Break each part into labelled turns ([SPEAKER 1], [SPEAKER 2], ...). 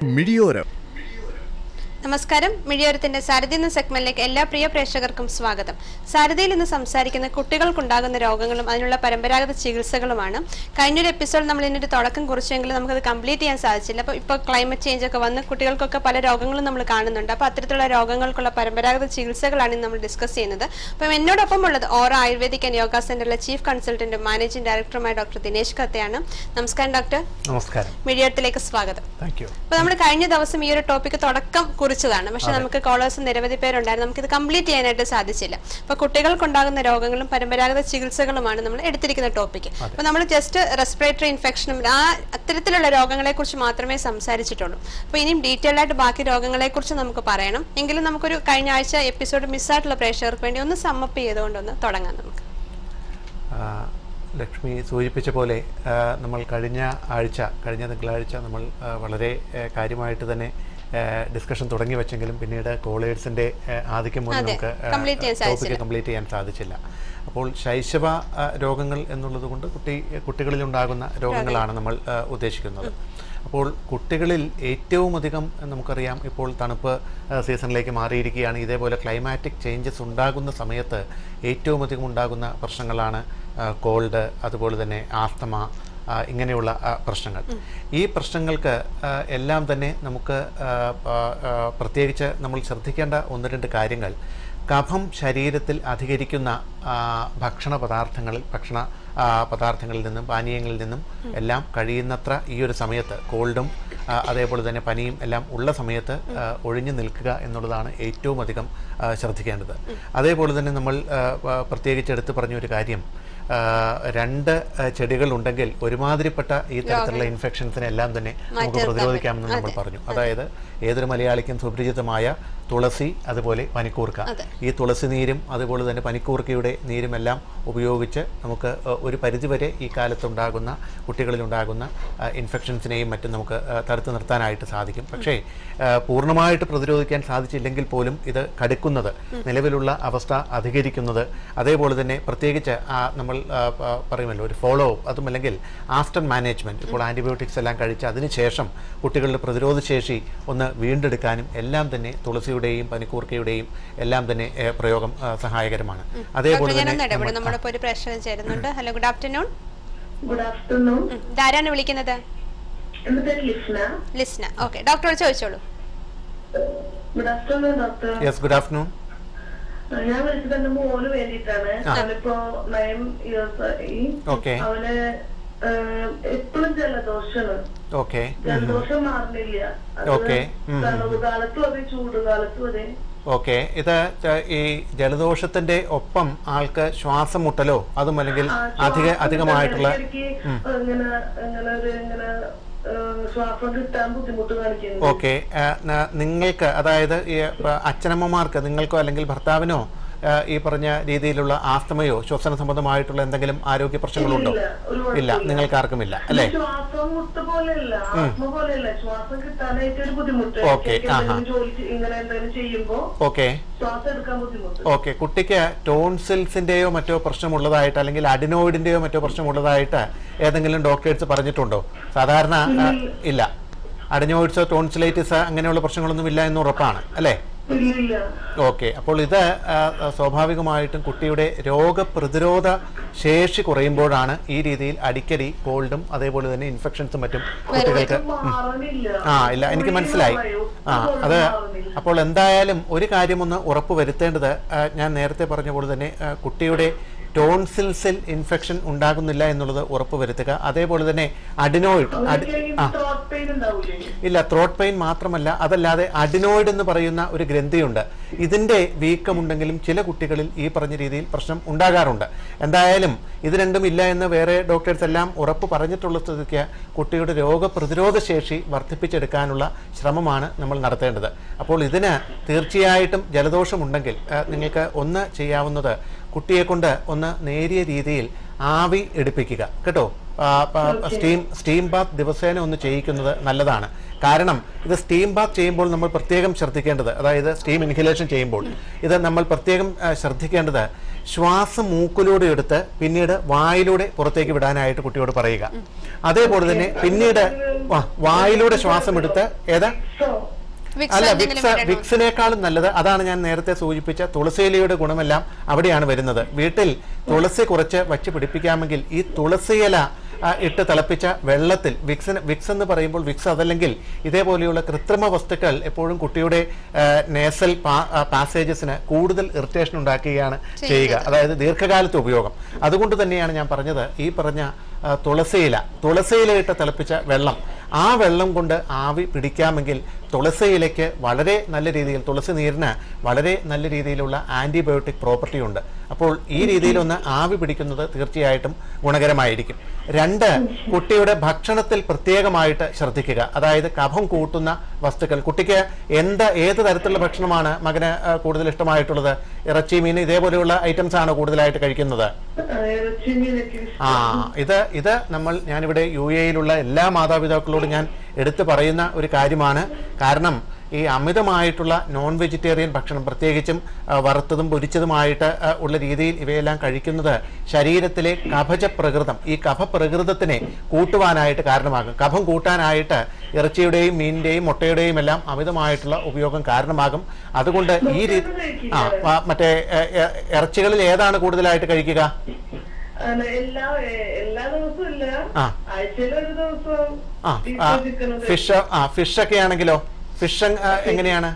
[SPEAKER 1] മിഴിയോരം
[SPEAKER 2] നമസ്കാരം മിഴിയോരത്തിന്റെ സാരഥി എന്ന സെഗ്മെന്റിലേക്ക് എല്ലാ പ്രിയ പ്രേക്ഷകർക്കും സ്വാഗതം സാരഥിയിൽ ഇന്ന് സംസാരിക്കുന്ന കുട്ടികൾക്കുണ്ടാകുന്ന രോഗങ്ങളും അതിനുള്ള പരമ്പരാഗത ചികിത്സകളുമാണ് കഴിഞ്ഞൊരു എപ്പിസോഡ് നമ്മൾ ഇതിനൊരു തുടക്കം കുറിച്ചെങ്കിലും നമുക്കത് കംപ്ലീറ്റ് ചെയ്യാൻ സാധിച്ചില്ല അപ്പോൾ ഇപ്പോൾ ക്ലൈമറ്റ് ചേഞ്ച് ഒക്കെ വന്ന് കുട്ടികൾക്കൊക്കെ പല രോഗങ്ങളും നമ്മൾ കാണുന്നുണ്ട് അപ്പോൾ അത്തരത്തിലുള്ള രോഗങ്ങൾക്കുള്ള പരമ്പരാഗത ചികിത്സകളാണ് ഇന്ന് നമ്മൾ ഡിസ്കസ് ചെയ്യുന്നത് അപ്പം എന്നോടൊപ്പം ഉള്ളത് ഓറോ ആയുർവേദിക് ആൻഡ് യോഗ സെന്ററിലെ ചീഫ് കൺസൾട്ടന്റും മാനേജിംഗ് ഡയറക്ടറുമായ ഡോക്ടർ ദിനേശ് കത്തയാണ് നമസ്കാരം ഡോക്ടർ
[SPEAKER 3] നമസ്കാരം
[SPEAKER 2] മിഴിയോരത്തിലേക്ക് സ്വാഗതം
[SPEAKER 3] താങ്ക് യു
[SPEAKER 2] അപ്പൊ നമ്മൾ കഴിഞ്ഞ ദിവസം ഈ ഒരു ടോപ്പിക്ക് തുടക്കം കുറിച്ചതാണ് പക്ഷെ നമുക്ക് കോളേഴ്സ് നിരവധി പേരുണ്ടായിരുന്നു നമുക്കിത് കംപ്ലീറ്റ് ചെയ്യാനായിട്ട് സാധിച്ചില്ല അപ്പൊ കുട്ടികൾക്കുണ്ടാകുന്ന രോഗങ്ങളും പരമ്പരാഗത ചികിത്സകളുമാണ് നമ്മൾ എടുത്തിരിക്കുന്ന ടോപ്പിക്ക് അപ്പൊ നമ്മൾ ജസ്റ്റ് റെസ്പിറേറ്ററി ഇൻഫെക്ഷനും ആ അത്തരത്തിലുള്ള രോഗങ്ങളെ കുറിച്ച് മാത്രമേ സംസാരിച്ചിട്ടുള്ളൂ അപ്പൊ ഇനിയും ഡീറ്റെയിൽ ആയിട്ട് ബാക്കി രോഗങ്ങളെ കുറിച്ച് നമുക്ക് പറയണം എങ്കിലും നമുക്കൊരു കഴിഞ്ഞ ആഴ്ച എപ്പിസോഡ് മിസ്സായിട്ടുള്ള പ്രേക്ഷകർക്ക് വേണ്ടി ഒന്ന് സമ്മപ്പ് ചെയ്തുകൊണ്ടൊന്ന് തുടങ്ങാം നമുക്ക്
[SPEAKER 3] ആ, ലക്ഷ്മി സൂചിപ്പിച്ച പോലെ ആ, നമ്മൾ കഴിഞ്ഞ ആഴ്ച കഴിഞ്ഞ തിങ്കളാഴ്ച നമ്മൾ ആ, വളരെ ആ, കാര്യമായിട്ട് തന്നെ ഡിസ്കഷൻ തുടങ്ങി വെച്ചെങ്കിലും പിന്നീട് കോളേഴ്സിൻ്റെ ആധിക്യം മൂലം
[SPEAKER 2] അതെ,
[SPEAKER 3] നമുക്ക്
[SPEAKER 2] complete ചെയ്യാൻ
[SPEAKER 3] ടോപ്പിക്ക്
[SPEAKER 2] സാധിച്ചില്ല.
[SPEAKER 3] കംപ്ലീറ്റ് ചെയ്യാൻ സാധിച്ചില്ല അപ്പോൾ ശൈശവ ആ, രോഗങ്ങൾ എന്നുള്ളത് കൊണ്ട് കുട്ടി കുട്ടികളിലുണ്ടാകുന്ന രോഗങ്ങളാണ് നമ്മൾ ആ, ഉദ്ദേശിക്കുന്നത് അപ്പോൾ കുട്ടികളിൽ ഏറ്റവും അധികം നമുക്കറിയാം ഇപ്പോൾ തണുപ്പ് ആ, സീസണിലേക്ക് മാറിയിരിക്കുകയാണ് ഇതേപോലെ ക്ലൈമാറ്റിക് ചേഞ്ചസ് ഉണ്ടാകുന്ന സമയത്ത് ഏറ്റവും അധികം ഉണ്ടാകുന്ന പ്രശ്നങ്ങളാണ് കോൾഡ് അതുപോലെ തന്നെ ആസ്തമ ആ, ഇങ്ങനെയുള്ള ആ, പ്രശ്നങ്ങൾ ഈ പ്രശ്നങ്ങൾക്ക് ആ, എല്ലാം തന്നെ നമുക്ക് ആ, ആ, ആ, പ്രത്യേകിച്ച് നമ്മൾ ശ്രദ്ധിക്കേണ്ട ഒന്ന് രണ്ട് കാര്യങ്ങൾ കഫം ശരീരത്തിൽ അധികരിക്കുന്ന ആ, ഭക്ഷണ പദാർത്ഥങ്ങളിൽ ഭക്ഷണ ആ, പദാർത്ഥങ്ങളിൽ നിന്നും പാനീയങ്ങളിൽ നിന്നും എല്ലാം കഴിയുന്നത്ര ഈ ഒരു സമയത്ത് കോൾഡും ആ, അതേപോലെ തന്നെ പനിയും എല്ലാം ഉള്ള സമയത്ത് ആ, ഒഴിഞ്ഞു നിൽക്കുക എന്നുള്ളതാണ് ഏറ്റവും അധികം ആ, ശ്രദ്ധിക്കേണ്ടത് അതേപോലെ തന്നെ നമ്മൾ ആ, ആ, പ്രത്യേകിച്ച് എടുത്തു പറഞ്ഞ ഒരു കാര്യം ആ, രണ്ട് ആ, ചെടികളുണ്ടെങ്കിൽ ഒരുമാതിരിപ്പെട്ട ഈ തരത്തിലുള്ള ഇൻഫെക്ഷൻസിനെ എല്ലാം തന്നെ നമുക്ക് പ്രതിരോധിക്കാമെന്ന് നമ്മൾ പറഞ്ഞു അതായത് ഏതൊരു മലയാളിക്കും സുപരിചിതമായ തുളസി അതുപോലെ പനിക്കൂർക്ക ഈ തുളസി നീരും അതുപോലെ തന്നെ പനിക്കൂർക്കയുടെ നീരും എല്ലാം ഉപയോഗിച്ച് നമുക്ക് ആ, ഒരു പരിധിവരെ ഈ കാലത്തുണ്ടാകുന്ന കുട്ടികളിലുണ്ടാകുന്ന ആ, ഇൻഫെക്ഷൻസിനെയും മറ്റും നമുക്ക് ആ, തടുത്തു നിർത്താനായിട്ട് സാധിക്കും പക്ഷേ ആ, പൂർണ്ണമായിട്ട് പ്രതിരോധിക്കാൻ സാധിച്ചില്ലെങ്കിൽ പോലും ഇത് കടുക്കുന്നത് നിലവിലുള്ള അവസ്ഥ അധികരിക്കുന്നത് അതേപോലെ തന്നെ പ്രത്യേകിച്ച് ആ, നമ്മൾ ആ, പ- പറയുമല്ലോ ഒരു ഫോളോ അതും അല്ലെങ്കിൽ ആഫ്റ്റർ മാനേജ്മെന്റ് ഇപ്പോൾ ആന്റിബയോട്ടിക്സ് എല്ലാം കഴിച്ച് അതിനുശേഷം കുട്ടികളുടെ പ്രതിരോധ ശേഷി ഒന്ന് വീണ്ടെടുക്കാനും എല്ലാം തന്നെ തുളസിയുടെയും പനിക്കൂർക്കയുടെയും എല്ലാം തന്നെ ഏ, പ്രയോഗം ആ, സഹായകരമാണ് അതേപോലെ
[SPEAKER 2] ഡോക്ടർ ഞാനൊന്ന്
[SPEAKER 3] തന്നെ
[SPEAKER 2] ഇടപെടും നമ്മുടെ ഇപ്പോൾ ഒരു പ്രേക്ഷകൻ ചേരുന്നുണ്ട് hello good afternoon
[SPEAKER 4] good afternoon
[SPEAKER 2] ഇതാരാണ് വിളിക്കുന്നത്
[SPEAKER 4] എന്റെ പേര് ലിസ്ന
[SPEAKER 2] ലിസ്ന ഓക്കെ ഡോക്ടറോട് ചോദിച്ചോളൂ
[SPEAKER 4] good afternoon doctor
[SPEAKER 3] yes good afternoon
[SPEAKER 4] ഞാൻ വിളിച്ചത് എന്റെ മോന് വേണ്ടിയിട്ടാണ് അവനിപ്പോ നയൻ ഇയേഴ്സ് ആയി
[SPEAKER 3] ഓക്കെ
[SPEAKER 4] അവന് എപ്പോഴും ജലദോഷമാണ്
[SPEAKER 3] ഓക്കെ
[SPEAKER 4] ജലദോഷം മാറുന്നില്ല അത്
[SPEAKER 3] ഓക്കെ. ഉം.
[SPEAKER 4] തണുപ്പ് കാലത്തും അതെ ചൂട് കാലത്തും അതെ
[SPEAKER 3] ഓക്കെ ഇത് ച- ഈ ജലദോഷത്തിന്റെ ഒപ്പം ആൾക്ക് ശ്വാസം മുട്ടലോ അതും അല്ലെങ്കിൽ
[SPEAKER 4] ആ,
[SPEAKER 3] അധിക
[SPEAKER 4] ശ്വാസം
[SPEAKER 3] അധികമായിട്ടുള്ള
[SPEAKER 4] ഇടയ്ക്കിടയ്ക്ക് ഇങ്ങനെ ഇങ്ങനെ ഒരു ഇങ്ങനെ ഏഹ്, ശ്വാസം കിട്ടാൻ ബുദ്ധിമുട്ട് കാണിക്കുന്നു
[SPEAKER 3] ഓക്കെ നിങ്ങൾക്ക് അതായത് ഈ പ- അച്ഛനമ്മമാർക്ക് നിങ്ങൾക്കോ അല്ലെങ്കിൽ ഭർത്താവിനോ ആ, ഈ പറഞ്ഞ രീതിയിലുള്ള ആസ്തമയോ ശ്വസന സംബന്ധമായിട്ടുള്ള എന്തെങ്കിലും ആരോഗ്യ പ്രശ്നങ്ങളുണ്ടോ
[SPEAKER 4] ഇല്ല, ഒരു
[SPEAKER 3] ഇല്ല
[SPEAKER 4] കുഴപ്പമില്ല.
[SPEAKER 3] നിങ്ങൾക്ക് ആർക്കുമില്ല അല്ലേ
[SPEAKER 4] ശ്വാസം മുട്ട് പോലെയല്ല ആത്മ പോലെയല്ല ശ്വാസം കിട്ടാനായിട്ട് ഒരു ബുദ്ധിമുട്ട്
[SPEAKER 3] ഓക്കേ,
[SPEAKER 4] എനിക്ക്
[SPEAKER 3] ആഹാ.
[SPEAKER 4] എന്തെങ്കിലും ജോലി ചെ- ഇങ്ങനെ എന്തെങ്കിലും ചെയ്യുമ്പോ
[SPEAKER 3] ഓക്കെ
[SPEAKER 4] ശ്വാസം എടുക്കാൻ ബുദ്ധിമുട്ട്
[SPEAKER 3] ഓക്കെ കുട്ടിക്ക് ടോൺസിൽസിന്റെയോ മറ്റോ പ്രശ്നമുള്ളതായിട്ട് അല്ലെങ്കിൽ അഡിനോയിഡിന്റെയോ മറ്റോ പ്രശ്നമുള്ളതായിട്ട് ഏതെങ്കിലും ഡോക്ടേഴ്സ് പറഞ്ഞിട്ടുണ്ടോ സാധാരണ ആ, ഇല്ല അഡിനോയിഡ്സോ ടോൺസിലൈറ്റിസ് അങ്ങനെയുള്ള പ്രശ്നങ്ങളൊന്നും ഇല്ല എന്ന് ഉറപ്പാണ് അല്ലേ
[SPEAKER 4] ഇല്ലില്ല
[SPEAKER 3] ഓക്കെ അപ്പോൾ ഇത് ആ, ആ, സ്വാഭാവികമായിട്ടും കുട്ടിയുടെ രോഗപ്രതിരോധ ശേഷി കുറയുമ്പോഴാണ് ഈ രീതിയിൽ അടിക്കടി കോൾഡും അതേപോലെ തന്നെ ഇൻഫെക്ഷൻസും മറ്റും കുട്ടികൾക്ക്
[SPEAKER 4] മാറണില്ല
[SPEAKER 3] ആ ഇല്ല എനിക്ക് മനസ്സിലായി ആ അത് അപ്പോൾ എന്തായാലും ഒരു കാര്യമൊന്ന് ഉറപ്പ് വരുത്തേണ്ടത് ആ, ഞാൻ നേരത്തെ പറഞ്ഞ പോലെ തന്നെ ആ, കുട്ടിയുടെ ടോൺസിൽസിൽ ഇൻഫെക്ഷൻ ഉണ്ടാകുന്നില്ല എന്നുള്ളത് ഉറപ്പ് വരുത്തുക അതേപോലെ തന്നെ അഡിനോയിഡ് അടി ആ
[SPEAKER 4] ത്രോട്ട് പെയിൻ ഉണ്ടാവൂലേ
[SPEAKER 3] ഇല്ല ത്രോട്ട് പെയിൻ മാത്രമല്ല അതല്ലാതെ അഡിനോയിഡ് എന്ന് പറയുന്ന ഒരു ഗ്രന്ഥിയുണ്ട് ഇതിന്റെ വീക്കമുണ്ടെങ്കിലും ചില കുട്ടികളിൽ ഈ പറഞ്ഞ രീതിയിൽ പ്രശ്നം ഉണ്ടാകാറുണ്ട് എന്തായാലും ഇത് രണ്ടും ഇല്ല എന്ന് വേറെ ഡോക്ടേഴ്സ് എല്ലാം ഉറപ്പ് പറഞ്ഞിട്ടുള്ള സ്ഥിതിക്ക് കുട്ടിയുടെ രോഗപ്രതിരോധ ശേഷി വർദ്ധിപ്പിച്ചെടുക്കാനുള്ള ശ്രമമാണ് നമ്മൾ നടത്തേണ്ടത് അപ്പോൾ ഇതിന് തീർച്ചയായിട്ടും ജലദോഷമുണ്ടെങ്കിൽ ആ, നിങ്ങൾക്ക് ഒന്ന് ചെയ്യാവുന്നത് കുട്ടിയെ കൊണ്ട് ഒന്ന് നേരിയ രീതിയിൽ ആവി എടുപ്പിക്കുക കേട്ടോ സ്റ്റീം സ്റ്റീം ബാത്ത് ദിവസേന ഒന്ന് ചെയ്യിക്കുന്നത് നല്ലതാണ് കാരണം ഇത് സ്റ്റീം ബാത്ത് ചെയ്യുമ്പോൾ നമ്മൾ പ്രത്യേകം ശ്രദ്ധിക്കേണ്ടത് അതായത് സ്റ്റീം ഇൻഹലേഷൻ ചെയ്യുമ്പോൾ ഇത് നമ്മൾ പ്രത്യേകം ആ, ശ്രദ്ധിക്കേണ്ടത് ശ്വാസം മൂക്കിലൂടെ എടുത്ത് പിന്നീട് വായിലൂടെ പുറത്തേക്ക് വിടാനായിട്ട് കുട്ടിയോട് പറയുക അതേപോലെ തന്നെ പിന്നീട് വാ- വായിലൂടെ ശ്വാസം എടുത്ത് ഏതാ
[SPEAKER 4] സോ
[SPEAKER 2] വിക്സ്
[SPEAKER 3] അല്ല
[SPEAKER 2] എന്തെങ്കിലും
[SPEAKER 3] വിക്സ്
[SPEAKER 2] ഇടണോ?
[SPEAKER 3] വിക്സിനേക്കാളും നല്ലത് അതാണ് ഞാൻ നേരത്തെ സൂചിപ്പിച്ച തുളസിയിലയുടെ ഗുണമെല്ലാം അവിടെയാണ് വരുന്നത് വീട്ടിൽ തുളസി കുറച്ച് വച്ച് പിടിപ്പിക്കാമെങ്കിൽ ഈ തുളസിയില ആ, ഇട്ട് തിളപ്പിച്ച വെള്ളത്തിൽ വിക്സിന് വിക്സ് എന്ന് പറയുമ്പോൾ വിക്സ് അതല്ലെങ്കിൽ ഇതേപോലെയുള്ള കൃത്രിമ വസ്തുക്കൾ എപ്പോഴും കുട്ടിയുടെ നേസൽ പാസേജസിന് കൂടുതൽ ഇറിറ്റേഷൻ ഉണ്ടാക്കുകയാണ് ചെയ്യുക അതായത് ദീർഘകാലത്തെ ഉപയോഗം അതുകൊണ്ട് തന്നെയാണ് ഞാൻ പറഞ്ഞത് ഈ പറഞ്ഞ ആ, തുളസിയില തുളസിയില ഇട്ട് തിളപ്പിച്ച വെള്ളം ആ വെള്ളം കൊണ്ട് ആവി പിടിക്കാമെങ്കിൽ തുളസിയിലയ്ക്ക് വളരെ നല്ല രീതിയിൽ തുളസി നീരിന് വളരെ നല്ല രീതിയിലുള്ള ആന്റിബയോട്ടിക് പ്രോപ്പർട്ടി ഉണ്ട് അപ്പോൾ ഈ രീതിയിൽ ഒന്ന് ആവി പിടിക്കുന്നത് തീർച്ചയായിട്ടും ഗുണകരമായിരിക്കും രണ്ട് കുട്ടിയുടെ ഭക്ഷണത്തിൽ പ്രത്യേകമായിട്ട് ശ്രദ്ധിക്കുക അതായത് കഫം കൂട്ടുന്ന വസ്തുക്കൾ കുട്ടിക്ക് എന്ത് ഏത് തരത്തിലുള്ള ഭക്ഷണമാണ് മകന് ആ, കൂടുതൽ ഇഷ്ടമായിട്ടുള്ളത് ഇറച്ചി മീൻ ഇതേപോലെയുള്ള ഐറ്റംസ് ആണ് കൂടുതലായിട്ട് കഴിക്കുന്നത്
[SPEAKER 4] ഇറച്ചി മീനൊക്കെ
[SPEAKER 3] ആ ഇത് ഇത് നമ്മൾ ഞാനിവിടെ യു എയിലുള്ള എല്ലാ മാതാപിതാക്കളോടും ഞാൻ എടുത്തു പറയുന്ന ഒരു കാര്യമാണ് കാരണം ഈ അമിതമായിട്ടുള്ള നോൺ വെജിറ്റേറിയൻ ഭക്ഷണം പ്രത്യേകിച്ചും ആ, വറുത്തതും പൊരിച്ചതുമായിട്ട് ആ, ഉള്ള രീതിയിൽ ഇവയെല്ലാം കഴിക്കുന്നത് ശരീരത്തിലെ കഫജ പ്രകൃതം ഈ കഫപ്രകൃതത്തിനെ കൂട്ടുവാനായിട്ട് കാരണമാകും കഫം കൂട്ടാനായിട്ട് ഇറച്ചിയുടെയും മീനിന്റെയും മുട്ടയുടെയും എല്ലാം അമിതമായിട്ടുള്ള ഉപയോഗം കാരണമാകും അതുകൊണ്ട് ഈ രീതി ആ ആ, മറ്റേ എ, എ, ഇറച്ചികളിൽ ഏതാണ് കൂടുതലായിട്ട് കഴിക്കുക
[SPEAKER 4] അല്ല, എല്ലാ എ- എല്ലാ ദിവസവും ഇല്ല
[SPEAKER 3] ആ.
[SPEAKER 4] ആഴ്ചയിൽ ഒരു ദിവസം
[SPEAKER 3] ആ
[SPEAKER 4] beef
[SPEAKER 3] ആ,
[SPEAKER 4] chicken ഒക്കെ.
[SPEAKER 3] ഫിഷ് ആ ഫിഷ് ഒക്കെ ആണെങ്കിലോ ഫിഷ് എങ്ങനെയാണ്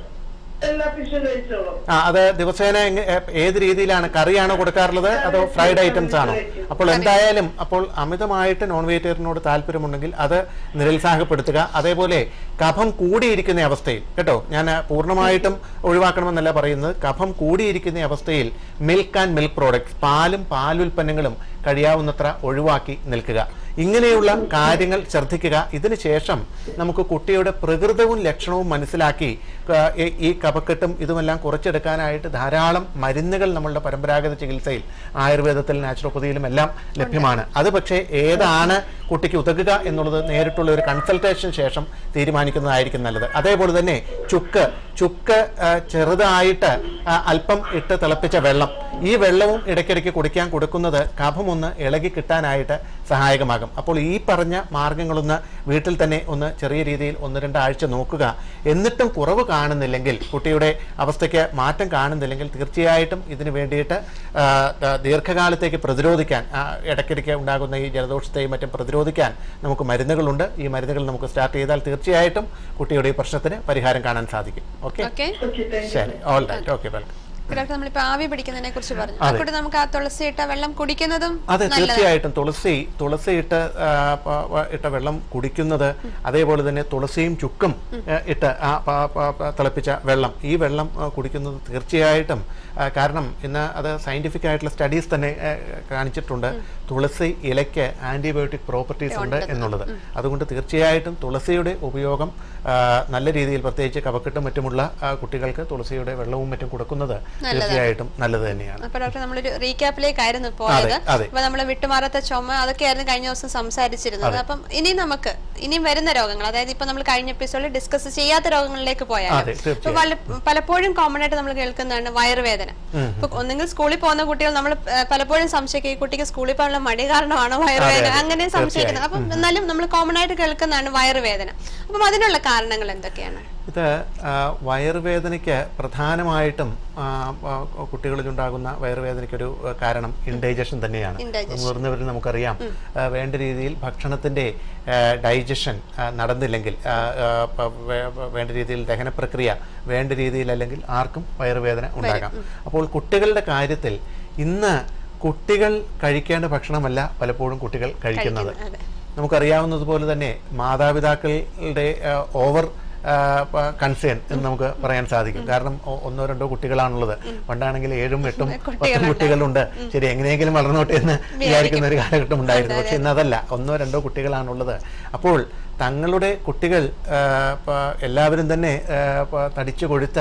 [SPEAKER 4] എല്ലാ ഫിഷും കഴിച്ചോളും
[SPEAKER 3] ആ അത് ദിവസേന എങ്ങ- ഏ- ഏത് രീതിയിലാണ് കറിയാണോ കൊടുക്കാറുള്ളത് അതോ ഫ്രൈഡ് ഐറ്റംസ് ആണോ അപ്പോൾ എന്തായാലും അപ്പോൾ അമിതമായിട്ട് നോൺ വെജിറ്റേറിയനോട് താല്പര്യമുണ്ടെങ്കിൽ അത് നിരുത്സാഹപ്പെടുത്തുക അതേപോലെ കഫം കൂടിയിരിക്കുന്ന അവസ്ഥയിൽ കേട്ടോ ഞാൻ പൂർണ്ണമായിട്ടും ഒഴിവാക്കണമെന്നല്ല പറയുന്നത് കഫം കൂടിയിരിക്കുന്ന അവസ്ഥയിൽ മിൽക്ക് ആൻഡ് മിൽക്ക് പ്രോഡക്ട്സ് പാലും പാലുൽപ്പന്നങ്ങളും കഴിയാവുന്നത്ര ഒഴിവാക്കി നിൽക്കുക ഇങ്ങനെയുള്ള കാര്യങ്ങൾ ശ്രദ്ധിക്കുക ഇതിന് ശേഷം നമുക്ക് കുട്ടിയുടെ പ്രകൃതവും ലക്ഷണവും മനസ്സിലാക്കി ആ, ഈ- ഈ കഫക്കെട്ടും ഇതുമെല്ലാം കുറച്ചെടുക്കാനായിട്ട് ധാരാളം മരുന്നുകൾ നമ്മളുടെ പരമ്പരാഗത ചികിത്സയിൽ ആയുർവേദത്തിൽ നാച്ചുറോപ്പതിയിലും എല്ലാം ലഭ്യമാണ് അത് പക്ഷേ ഏതാണ് കുട്ടിക്ക് ഉതകുക എന്നുള്ളത് നേരിട്ടുള്ള ഒരു കൺസൾട്ടേഷൻ ശേഷം തീരുമാനിക്കുന്നതായിരിക്കും നല്ലത് അതേപോലെ തന്നെ ചുക്ക് ചുക്ക് ആ, ചെറുതായിട്ട് ആ, അല്പം ഇട്ട് തിളപ്പിച്ച വെള്ളം ഈ വെള്ളവും ഇടയ്ക്കിടയ്ക്ക് കുടിക്കാൻ കൊടുക്കുന്നത് കഫമൊന്ന് ഇളകി കിട്ടാനായിട്ട് സഹായകമാകും അപ്പോൾ ഈ പറഞ്ഞ മാർഗങ്ങളൊന്ന് വീട്ടിൽ തന്നെ ഒന്ന് ചെറിയ രീതിയിൽ ഒന്ന് രണ്ടാഴ്ച നോക്കുക എന്നിട്ടും കുറവ് കാണുന്നില്ലെങ്കിൽ കുട്ടിയുടെ അവസ്ഥയ്ക്ക് മാറ്റം കാണുന്നില്ലെങ്കിൽ തീർച്ചയായിട്ടും ഇതിന് വേണ്ടിയിട്ട് ആ, ആ, ദീർഘകാലത്തേക്ക് പ്രതിരോധിക്കാൻ ആ, ഇടയ്ക്കിടയ്ക്ക് ഉണ്ടാകുന്ന ഈ ജലദോഷത്തെയും മറ്റും പ്രതിരോധിക്കാൻ നമുക്ക് മരുന്നുകളുണ്ട് ഈ മരുന്നുകൾ നമുക്ക് സ്റ്റാർട്ട് ചെയ്താൽ തീർച്ചയായിട്ടും കുട്ടിയുടെ ഈ പ്രശ്നത്തിന് പരിഹാരം കാണാൻ സാധിക്കും okay
[SPEAKER 2] okay
[SPEAKER 4] okay thank you
[SPEAKER 3] ശരി all right okay welcome
[SPEAKER 2] doctor നമ്മളിപ്പോ ആവി പിടിക്കുന്നതിനെ കുറിച്ച് പറഞ്ഞു
[SPEAKER 3] അതെ.
[SPEAKER 2] അതുകൊണ്ട് നമുക്ക് ആ തുളസി ഇട്ട വെള്ളം കുടിക്കുന്നതും
[SPEAKER 3] അതെ
[SPEAKER 2] നല്ലതാണ്
[SPEAKER 3] തീർച്ചയായിട്ടും തുളസി തുളസി ഇട്ട് ആ, പ- പ- ഇട്ട വെള്ളം കുടിക്കുന്നത് അതേപോലെ തന്നെ തുളസിയും ചുക്കും ആ, ഇട്ട് ആ പ- പ- പ- തിളപ്പിച്ച വെള്ളം ഈ വെള്ളം ആ, കുടിക്കുന്നത് തീർച്ചയായിട്ടും ആ, കാരണം ഇന്ന് അത് സയന്റിഫിക് ആയിട്ടുള്ള സ്റ്റഡീസ് തന്നെ ആ, കാണിച്ചിട്ടുണ്ട് തുളസി ഇലയ്ക്ക് ആന്റിബയോട്ടിക് പ്രോപ്പർട്ടീസ് ഉണ്ട് എന്നുള്ളത് അതുകൊണ്ട് തീർച്ചയായിട്ടും തുളസിയുടെ ഉപയോഗം ആ, നല്ല രീതിയിൽ പ്രത്യേകിച്ച് കഫക്കെട്ടും മറ്റുമുള്ള ആ, കുട്ടികൾക്ക് തുളസിയുടെ വെള്ളവും മറ്റും കൊടുക്കുന്നത് തീർച്ചയായിട്ടും നല്ലത് തന്നെയാണ്
[SPEAKER 2] അപ്പൊ ഡോക്ടർ നമ്മളൊരു റീക്യാപ്പിലേക്കായിരുന്നു പോയത്
[SPEAKER 3] അതെ.
[SPEAKER 2] അപ്പൊ നമ്മൾ വിട്ടുമാറാത്ത ചുമ അതൊക്കെയായിരുന്നു കഴിഞ്ഞ ദിവസം സംസാരിച്ചിരുന്നത് അപ്പം ഇനി നമുക്ക് ഇനിയും വരുന്ന രോഗങ്ങൾ അതായത് ഇപ്പൊ നമ്മൾ കഴിഞ്ഞ എപ്പിസോഡിൽ ഡിസ്കസ് ചെയ്യാത്ത രോഗങ്ങളിലേക്ക് പോയാൽ
[SPEAKER 3] അതെ, തീർച്ചയായും.
[SPEAKER 2] ഇപ്പൊ പല- പലപ്പോഴും കോമൺ ആയിട്ട് നമ്മൾ കേൾക്കുന്നതാണ് വയറുവേദന ഇപ്പൊ ഒന്നെങ്കിൽ സ്കൂളിൽ പോകുന്ന കുട്ടികൾ നമ്മൾ പലപ്പോഴും സംശയിക്കും ഈ കുട്ടിക്ക് സ്കൂളിൽ പോകാനുള്ള മടി കാരണമാണോ വയറുവേദന
[SPEAKER 3] അതെ,
[SPEAKER 2] അങ്ങനെ സംശയിക്കുന്നത് അപ്പം എന്നാലും നമ്മൾ കോമൺ ആയിട്ട് കേൾക്കുന്നതാണ് വയറുവേദന അപ്പം അതിനുള്ള കാരണങ്ങൾ എന്തൊക്കെയാണ്
[SPEAKER 3] ഇത് ആ, വയറുവേദനയ്ക്ക് പ്രധാനമായിട്ടും ആ, ആ, കുട്ടികളിലുണ്ടാകുന്ന വയറുവേദനയ്ക്കൊരു ആ, കാരണം ഇൻഡൈജഷൻ തന്നെയാണ്
[SPEAKER 2] Indigestion.
[SPEAKER 3] മുതിർന്നവരിൽ നമുക്കറിയാം ആ, വേണ്ട രീതിയിൽ ഭക്ഷണത്തിൻ്റെ ഡൈജഷൻ നടന്നില്ലെങ്കിൽ ആ, ആ, പ- വേ- വേ- വേണ്ട രീതിയിൽ ദഹന പ്രക്രിയ വേണ്ട രീതിയിൽ അല്ലെങ്കിൽ ആർക്കും വയറുവേദന ഉണ്ടാകാം അപ്പോൾ കുട്ടികളുടെ കാര്യത്തിൽ ഇന്ന് കുട്ടികൾ കഴിക്കേണ്ട ഭക്ഷണമല്ല പലപ്പോഴും കുട്ടികൾ കഴിക്കുന്നത്
[SPEAKER 2] അതെ
[SPEAKER 3] നമുക്കറിയാവുന്നതുപോലെ തന്നെ മാതാപിതാക്കളുടെ ഓവർ കൺസേൺ എന്ന് നമുക്ക് പറയാൻ സാധിക്കും കാരണം ഒ- ഒന്നോ രണ്ടോ കുട്ടികളാണുള്ളത് പണ്ടാണെങ്കിൽ ഏഴും എട്ടും പത്തും കുട്ടികളുണ്ട് ശരി എങ്ങനെയെങ്കിലും വളർന്നോട്ടെ എന്ന് വിചാരിക്കുന്ന ഒരു കാലഘട്ടം ഉണ്ടായിരുന്നു പക്ഷെ ഇന്ന് അതല്ല ഒന്നോ രണ്ടോ കുട്ടികളാണുള്ളത് അപ്പോൾ തങ്ങളുടെ കുട്ടികൾ ആ, പ- എല്ലാവരും തന്നെ ആ, പ- തടിച്ചു കൊഴുത്ത്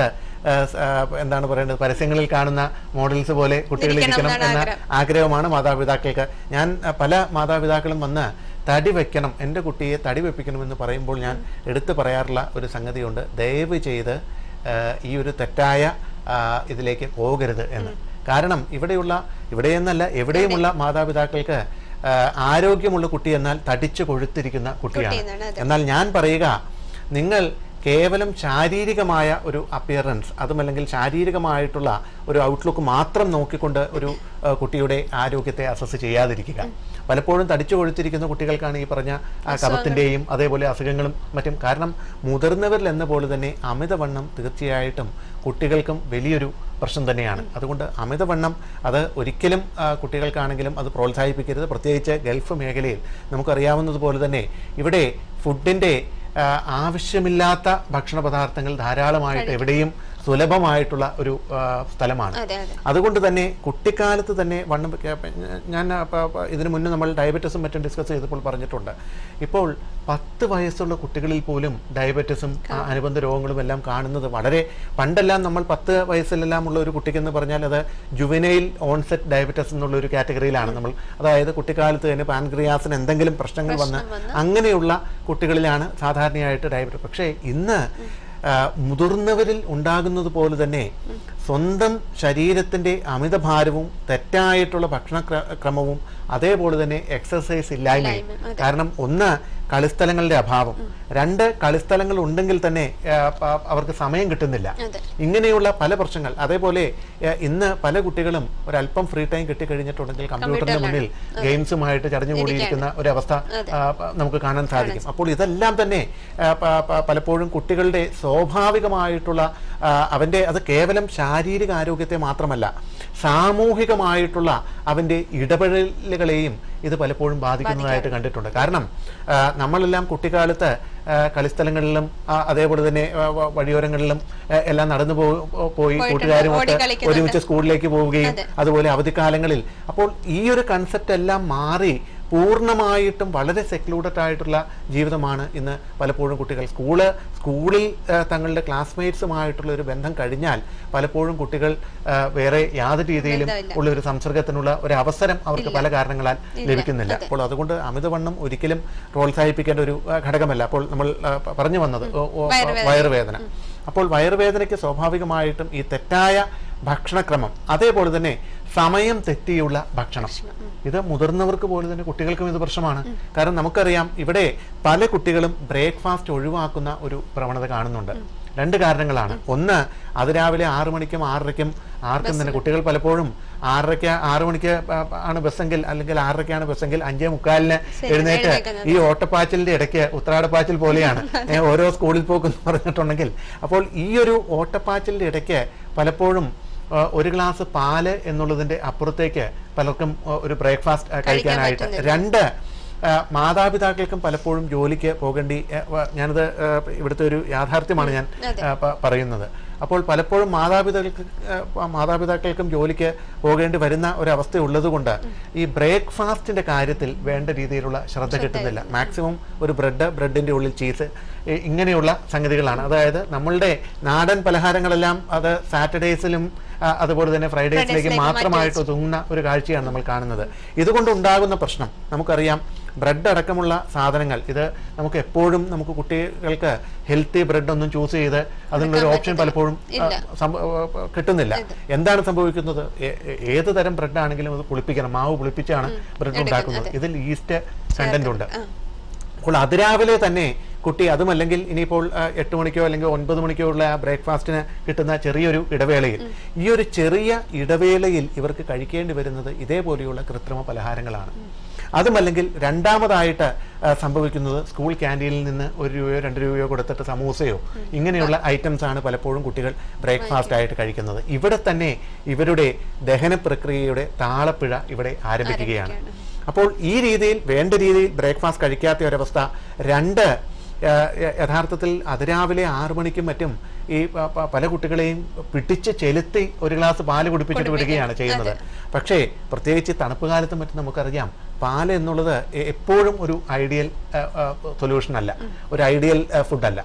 [SPEAKER 3] ആ, സ്, ആ, എന്താണ് പറയേണ്ടത് പരസ്യങ്ങളിൽ കാണുന്ന മോഡൽസ് പോലെ കുട്ടികൾ
[SPEAKER 2] ഇരിക്കണം
[SPEAKER 3] ഇരിക്കണം
[SPEAKER 2] എന്നാണ്
[SPEAKER 3] എന്ന
[SPEAKER 2] ആഗ്രഹം.
[SPEAKER 3] ആഗ്രഹമാണ് മാതാപിതാക്കൾക്ക് ഞാൻ ആ, പല മാതാപിതാക്കളും വന്ന് തടി വെക്കണം എൻ്റെ കുട്ടിയെ തടി വെപ്പിക്കണമെന്ന് പറയുമ്പോൾ ഞാൻ എടുത്തു പറയാറുള്ള ഒരു സംഗതിയുണ്ട് ദയവ് ചെയ്ത് ആ, ഈ ഒരു തെറ്റായ ആ, ഇതിലേക്ക് പോകരുത് എന്ന് കാരണം ഇവിടെയുള്ള ഇവിടെയെന്നല്ല എവിടെയുമുള്ള മാതാപിതാക്കൾക്ക് ആ, ആരോഗ്യമുള്ള കുട്ടി എന്നാൽ തടിച്ചു കൊഴുത്തിരിക്കുന്ന കുട്ടിയാണ്
[SPEAKER 2] എന്നാണ്, അതെ.
[SPEAKER 3] എന്നാൽ ഞാൻ പറയുക നിങ്ങൾ കേവലം ശാരീരികമായ ഒരു അപ്പിയറൻസ് അതുമല്ലെങ്കിൽ ശാരീരികമായിട്ടുള്ള ഒരു ഔട്ട്ലുക്ക് മാത്രം നോക്കിക്കൊണ്ട് ഒരു ആ, കുട്ടിയുടെ ആരോഗ്യത്തെ അസസ് ചെയ്യാതിരിക്കുക പലപ്പോഴും തടിച്ചു കൊഴുത്തിരിക്കുന്ന കുട്ടികൾക്കാണ് ഈ പറഞ്ഞ ആ, കഫത്തിൻ്റെയും അതേപോലെ അസുഖങ്ങളും മറ്റും കാരണം മുതിർന്നവരിൽ എന്ന പോലെ തന്നെ അമിതവണ്ണം തീർച്ചയായിട്ടും കുട്ടികൾക്കും വലിയൊരു പ്രശ്നം തന്നെയാണ് അതുകൊണ്ട് അമിതവണ്ണം അത് ഒരിക്കലും ആ, കുട്ടികൾക്കാണെങ്കിലും അത് പ്രോത്സാഹിപ്പിക്കരുത് പ്രത്യേകിച്ച് ഗൾഫ് മേഖലയിൽ നമുക്കറിയാവുന്നതുപോലെ തന്നെ ഇവിടെ ഫുഡിൻ്റെ ആ, ആവശ്യമില്ലാത്ത ഭക്ഷണ പദാർത്ഥങ്ങൾ ധാരാളമായിട്ട് എവിടെയും സുലഭമായിട്ടുള്ള ഒരു ആ, സ്ഥലമാണ്
[SPEAKER 2] അതെ അതെ
[SPEAKER 3] അതുകൊണ്ട് തന്നെ കുട്ടിക്കാലത്ത് തന്നെ വണ്ണം വെക്ക- പ- ഞാൻ ആ, പ- പ- ഇതിനു മുന്നേ നമ്മൾ ഡയബറ്റീസും മറ്റും ഡിസ്കസ് ചെയ്തപ്പോൾ പറഞ്ഞിട്ടുണ്ട് ഇപ്പോൾ പത്ത് വയസ്സുള്ള കുട്ടികളിൽ പോലും ഡയബറ്റീസും ആ, അനുബന്ധ രോഗങ്ങളും എല്ലാം കാണുന്നത് വളരെ പണ്ടെല്ലാം നമ്മൾ പത്ത് വയസ്സിലെല്ലാം ഉള്ള ഒരു കുട്ടിക്കെന്ന് പറഞ്ഞാൽ അത് ജുവനൈൽ ഓൺസെറ്റ് ഡയബറ്റീസ് എന്നുള്ള ഒരു കാറ്റഗറിയിലാണ് നമ്മൾ അതായത് കുട്ടിക്കാലത്ത് തന്നെ പാൻക്രിയാസിന് എന്തെങ്കിലും പ്രശ്നങ്ങൾ വന്ന് അങ്ങനെയുള്ള കുട്ടികളിലാണ് സാധാരണയായിട്ട് ഡയബറ്റീസ് പക്ഷേ ഇന്ന് ആ, മുതിർന്നവരിൽ ഉണ്ടാകുന്നത് പോലെ തന്നെ സ്വന്തം ശരീരത്തിൻ്റെ അമിതഭാരവും തെറ്റായിട്ടുള്ള ഭക്ഷണ ക്ര- ക്രമവും അതേപോലെ തന്നെ എക്സസൈസ് ഇല്ലായ്മയും കാരണം ഒന്ന് കളിസ്ഥലങ്ങളുടെ അഭാവം രണ്ട് കളിസ്ഥലങ്ങൾ ഉണ്ടെങ്കിൽ തന്നെ ആ, പ- അവർക്ക് സമയം കിട്ടുന്നില്ല
[SPEAKER 2] അതെ
[SPEAKER 3] ഇങ്ങനെയുള്ള പല പ്രശ്നങ്ങൾ അതേപോലെ ഏഹ്, ഇന്ന് പല കുട്ടികളും ഒരല്പം ഫ്രീ ടൈം കിട്ടിക്കഴിഞ്ഞിട്ടുണ്ടെങ്കിൽ കമ്പ്യൂട്ടറിന് മുന്നിൽ ഗെയിംസുമായിട്ട് ചടഞ്ഞുകൂടിയിരിക്കുന്ന ഒരവസ്ഥ ആ, പ- നമുക്ക് കാണാൻ സാധിക്കും അപ്പോൾ ഇതെല്ലാം തന്നെ ആ, പ- പ- പലപ്പോഴും കുട്ടികളുടെ സ്വാഭാവികമായിട്ടുള്ള ആ, അവൻ്റെ അത് കേവലം ശാരീരിക ആരോഗ്യത്തെ മാത്രമല്ല സാമൂഹികമായിട്ടുള്ള അവൻ്റെ ഇടപെടലുകളെയും ഇത് പലപ്പോഴും ബാധിക്കുന്നതായിട്ട് കണ്ടിട്ടുണ്ട് കാരണം ആ, നമ്മളെല്ലാം കുട്ടിക്കാലത്ത് ആ, കളിസ്ഥലങ്ങളിലും ആ, അതേപോലെ തന്നെ ആ, വ- വഴിയോരങ്ങളിലും ആ, എല്ലാം നടന്നു പോ- പോയി
[SPEAKER 2] പോയിട്ടുണ്ട്.
[SPEAKER 3] കൂട്ടുകാരുമൊത്ത്
[SPEAKER 2] ഓടി കളിക്കുന്നുണ്ട്.
[SPEAKER 3] ഒരുമിച്ച് സ്കൂളിലേക്ക് പോവുകയും അതുപോലെ അവധിക്കാലങ്ങളിൽ അപ്പോൾ ഈ ഒരു കൺസെപ്റ്റ് എല്ലാം മാറി പൂർണ്ണമായിട്ടും വളരെ സെക്ലൂഡഡ് ആയിട്ടുള്ള ജീവിതമാണ് ഇന്ന് പലപ്പോഴും കുട്ടികൾ സ്കൂള് സ്കൂളിൽ ആ, തങ്ങളുടെ ക്ലാസ്മേറ്റ്സുമായിട്ടുള്ള ഒരു ബന്ധം കഴിഞ്ഞാൽ പലപ്പോഴും കുട്ടികൾ ആ, വേറെ യാതൊരു രീതിയിലും
[SPEAKER 2] ബന്ധമില്ല.
[SPEAKER 3] ഉള്ള ഒരു സംസർഗത്തിനുള്ള ഒരു അവസരം അവർക്ക് പല കാരണങ്ങളാൽ ലഭിക്കുന്നില്ല അപ്പോൾ അതുകൊണ്ട് അമിതവണ്ണം ഒരിക്കലും പ്രോത്സാഹിപ്പിക്കേണ്ട ഒരു ആ, ഘടകമല്ല അപ്പോൾ നമ്മൾ ആ, പ- പറഞ്ഞു വന്നത് ഓ- ഓ- വയറുവേദന അപ്പോൾ വയറുവേദനയ്ക്ക് സ്വാഭാവികമായിട്ടും ഈ തെറ്റായ ഭക്ഷണക്രമം അതേപോലെ തന്നെ സമയം തെറ്റിയുള്ള ഭക്ഷണം ഇത് മുതിർന്നവർക്ക് പോലെ തന്നെ കുട്ടികൾക്കും ഇത് പ്രശ്നമാണ് കാരണം നമുക്കറിയാം ഇവിടെ പല കുട്ടികളും ബ്രേക്ക്ഫാസ്റ്റ് ഒഴിവാക്കുന്ന ഒരു പ്രവണത കാണുന്നുണ്ട് രണ്ട് കാരണങ്ങളാണ് ഒന്ന് അത് രാവിലെ ആറു മണിക്കും ആറരയ്ക്കും ആർക്കും തന്നെ കുട്ടികൾ പലപ്പോഴും ആറരയ്ക്ക് ആറു മണിക്ക് പ- പ- ആണ് ബസ്സെങ്കിൽ അല്ലെങ്കിൽ ആറരയ്ക്കാണ് ബസ്സെങ്കിൽ അഞ്ചേ മുക്കാലിന് എഴുന്നേറ്റ് ഈ ഓട്ടപ്പാച്ചിലിന്റെ ഇടയ്ക്ക് ഉത്രാടപ്പാച്ചിൽ പോലെയാണ് ഏ, ഓരോ സ്കൂളിൽ പോക്കെന്ന് പറഞ്ഞിട്ടുണ്ടെങ്കിൽ അപ്പോൾ ഈ ഒരു ഓട്ടപ്പാച്ചിലിന്റെ ഇടയ്ക്ക് പലപ്പോഴും ആ, ഒരു ഗ്ലാസ് പാല് എന്നുള്ളതിന്റെ അപ്പുറത്തേക്ക് പലർക്കും ആ, ഒരു ബ്രേക്ക്ഫാസ്റ്റ് കഴിക്കാനായിട്ട് രണ്ട് ആ, മാതാപിതാക്കൾക്കും പലപ്പോഴും ജോലിക്ക് പോകേണ്ടി ആ, വ- ഞാനത് ആ, ഇവിടുത്തെ ഒരു യാഥാർത്ഥ്യമാണ് ഞാൻ ആ, പ- പറയുന്നത് അപ്പോൾ പലപ്പോഴും മാതാപിതാക്കൾക്ക് ആ, മാതാപിതാക്കൾക്കും ജോലിക്ക് പോകേണ്ടി വരുന്ന ഒരവസ്ഥ ഉള്ളതുകൊണ്ട് ഈ ബ്രേക്ക്ഫാസ്റ്റിന്റെ കാര്യത്തിൽ വേണ്ട രീതിയിലുള്ള ശ്രദ്ധ കിട്ടുന്നില്ല മാക്സിമം ഒരു ബ്രെഡ് ബ്രെഡിന്റെ ഉള്ളിൽ ചീസ് ഇങ്ങനെയുള്ള സംഗതികളാണ് അതായത് നമ്മളുടെ നാടൻ പലഹാരങ്ങളെല്ലാം അത് സാറ്റർഡേസിലും ആ, അതുപോലെ തന്നെ ഫ്രൈഡേസിലേക്ക് മാത്രമായിട്ട് ഒതുങ്ങുന്ന ഒരു കാഴ്ചയാണ് നമ്മൾ കാണുന്നത് ഇതുകൊണ്ട് ഉണ്ടാകുന്ന പ്രശ്നം നമുക്കറിയാം ബ്രെഡ് അടക്കമുള്ള സാധനങ്ങൾ ഇത് നമുക്ക് എപ്പോഴും നമുക്ക് കുട്ടികൾക്ക് ഹെൽത്തി ബ്രെഡ് ഒന്നും ചൂസ് ചെയ്ത് അതിനുള്ളൊരു ഓപ്ഷൻ പലപ്പോഴും ആ, സംഭ- ആ, കിട്ടുന്നില്ല എന്താണ് സംഭവിക്കുന്നത് ഏ- ഏ- ഏത് തരം ബ്രെഡ് ആണെങ്കിലും അത് പുളിപ്പിക്കണം മാവ് പുളിപ്പിച്ചാണ് ബ്രെഡ് ഉണ്ടാക്കുന്നത് ഇതിൽ ഈസ്റ്റ് കണ്ടന്റ് ഉണ്ട് അപ്പോൾ അതിരാവിലെ തന്നെ കുട്ടി അതുമല്ലെങ്കിൽ ഇനിയിപ്പോൾ ആ, എട്ട് മണിക്കോ അല്ലെങ്കിൽ ഒൻപത് മണിക്കോ ഉള്ള ആ ബ്രേക്ക്ഫാസ്റ്റിന് കിട്ടുന്ന ചെറിയൊരു ഇടവേളയിൽ ഈ ഒരു ചെറിയ ഇടവേളയിൽ ഇവർക്ക് കഴിക്കേണ്ടി വരുന്നത് ഇതേപോലെയുള്ള കൃത്രിമ പലഹാരങ്ങളാണ് അതുമല്ലെങ്കിൽ രണ്ടാമതായിട്ട് ആ, സംഭവിക്കുന്നത് സ്കൂൾ ക്യാൻറ്റീനിൽ നിന്ന് ഒരു രൂപയോ രണ്ട് രൂപയോ കൊടുത്തിട്ട് സമൂസയോ ഇങ്ങനെയുള്ള ഐറ്റംസ് ആണ് പലപ്പോഴും കുട്ടികൾ ബ്രേക്ക്ഫാസ്റ്റ് ആയിട്ട് കഴിക്കുന്നത് ഇവിടെ തന്നെ ഇവരുടെ ദഹന പ്രക്രിയയുടെ താളപ്പിഴ ഇവിടെ ആരംഭിക്കുകയാണ് അപ്പോൾ ഈ രീതിയിൽ വേണ്ട രീതിയിൽ ബ്രേക്ക്ഫാസ്റ്റ് കഴിക്കാത്ത ഒരവസ്ഥ രണ്ട് ആ, യ- യഥാർത്ഥത്തിൽ അതിരാവിലെ ആറു മണിക്കും മറ്റും ഈ പ- പ- പല കുട്ടികളെയും പിടിച്ച് ചെലുത്തി ഒരു ഗ്ലാസ് പാല് കുടിപ്പിച്ചിട്ട് വിടുകയാണ് ചെയ്യുന്നത് പക്ഷേ പ്രത്യേകിച്ച് തണുപ്പ് കാലത്തും മറ്റും നമുക്കറിയാം പാല് എന്നുള്ളത് എ- എപ്പോഴും ഒരു ഐഡിയൽ സൊല്യൂഷൻ അല്ല ഒരു ഐഡിയൽ ഫുഡല്ല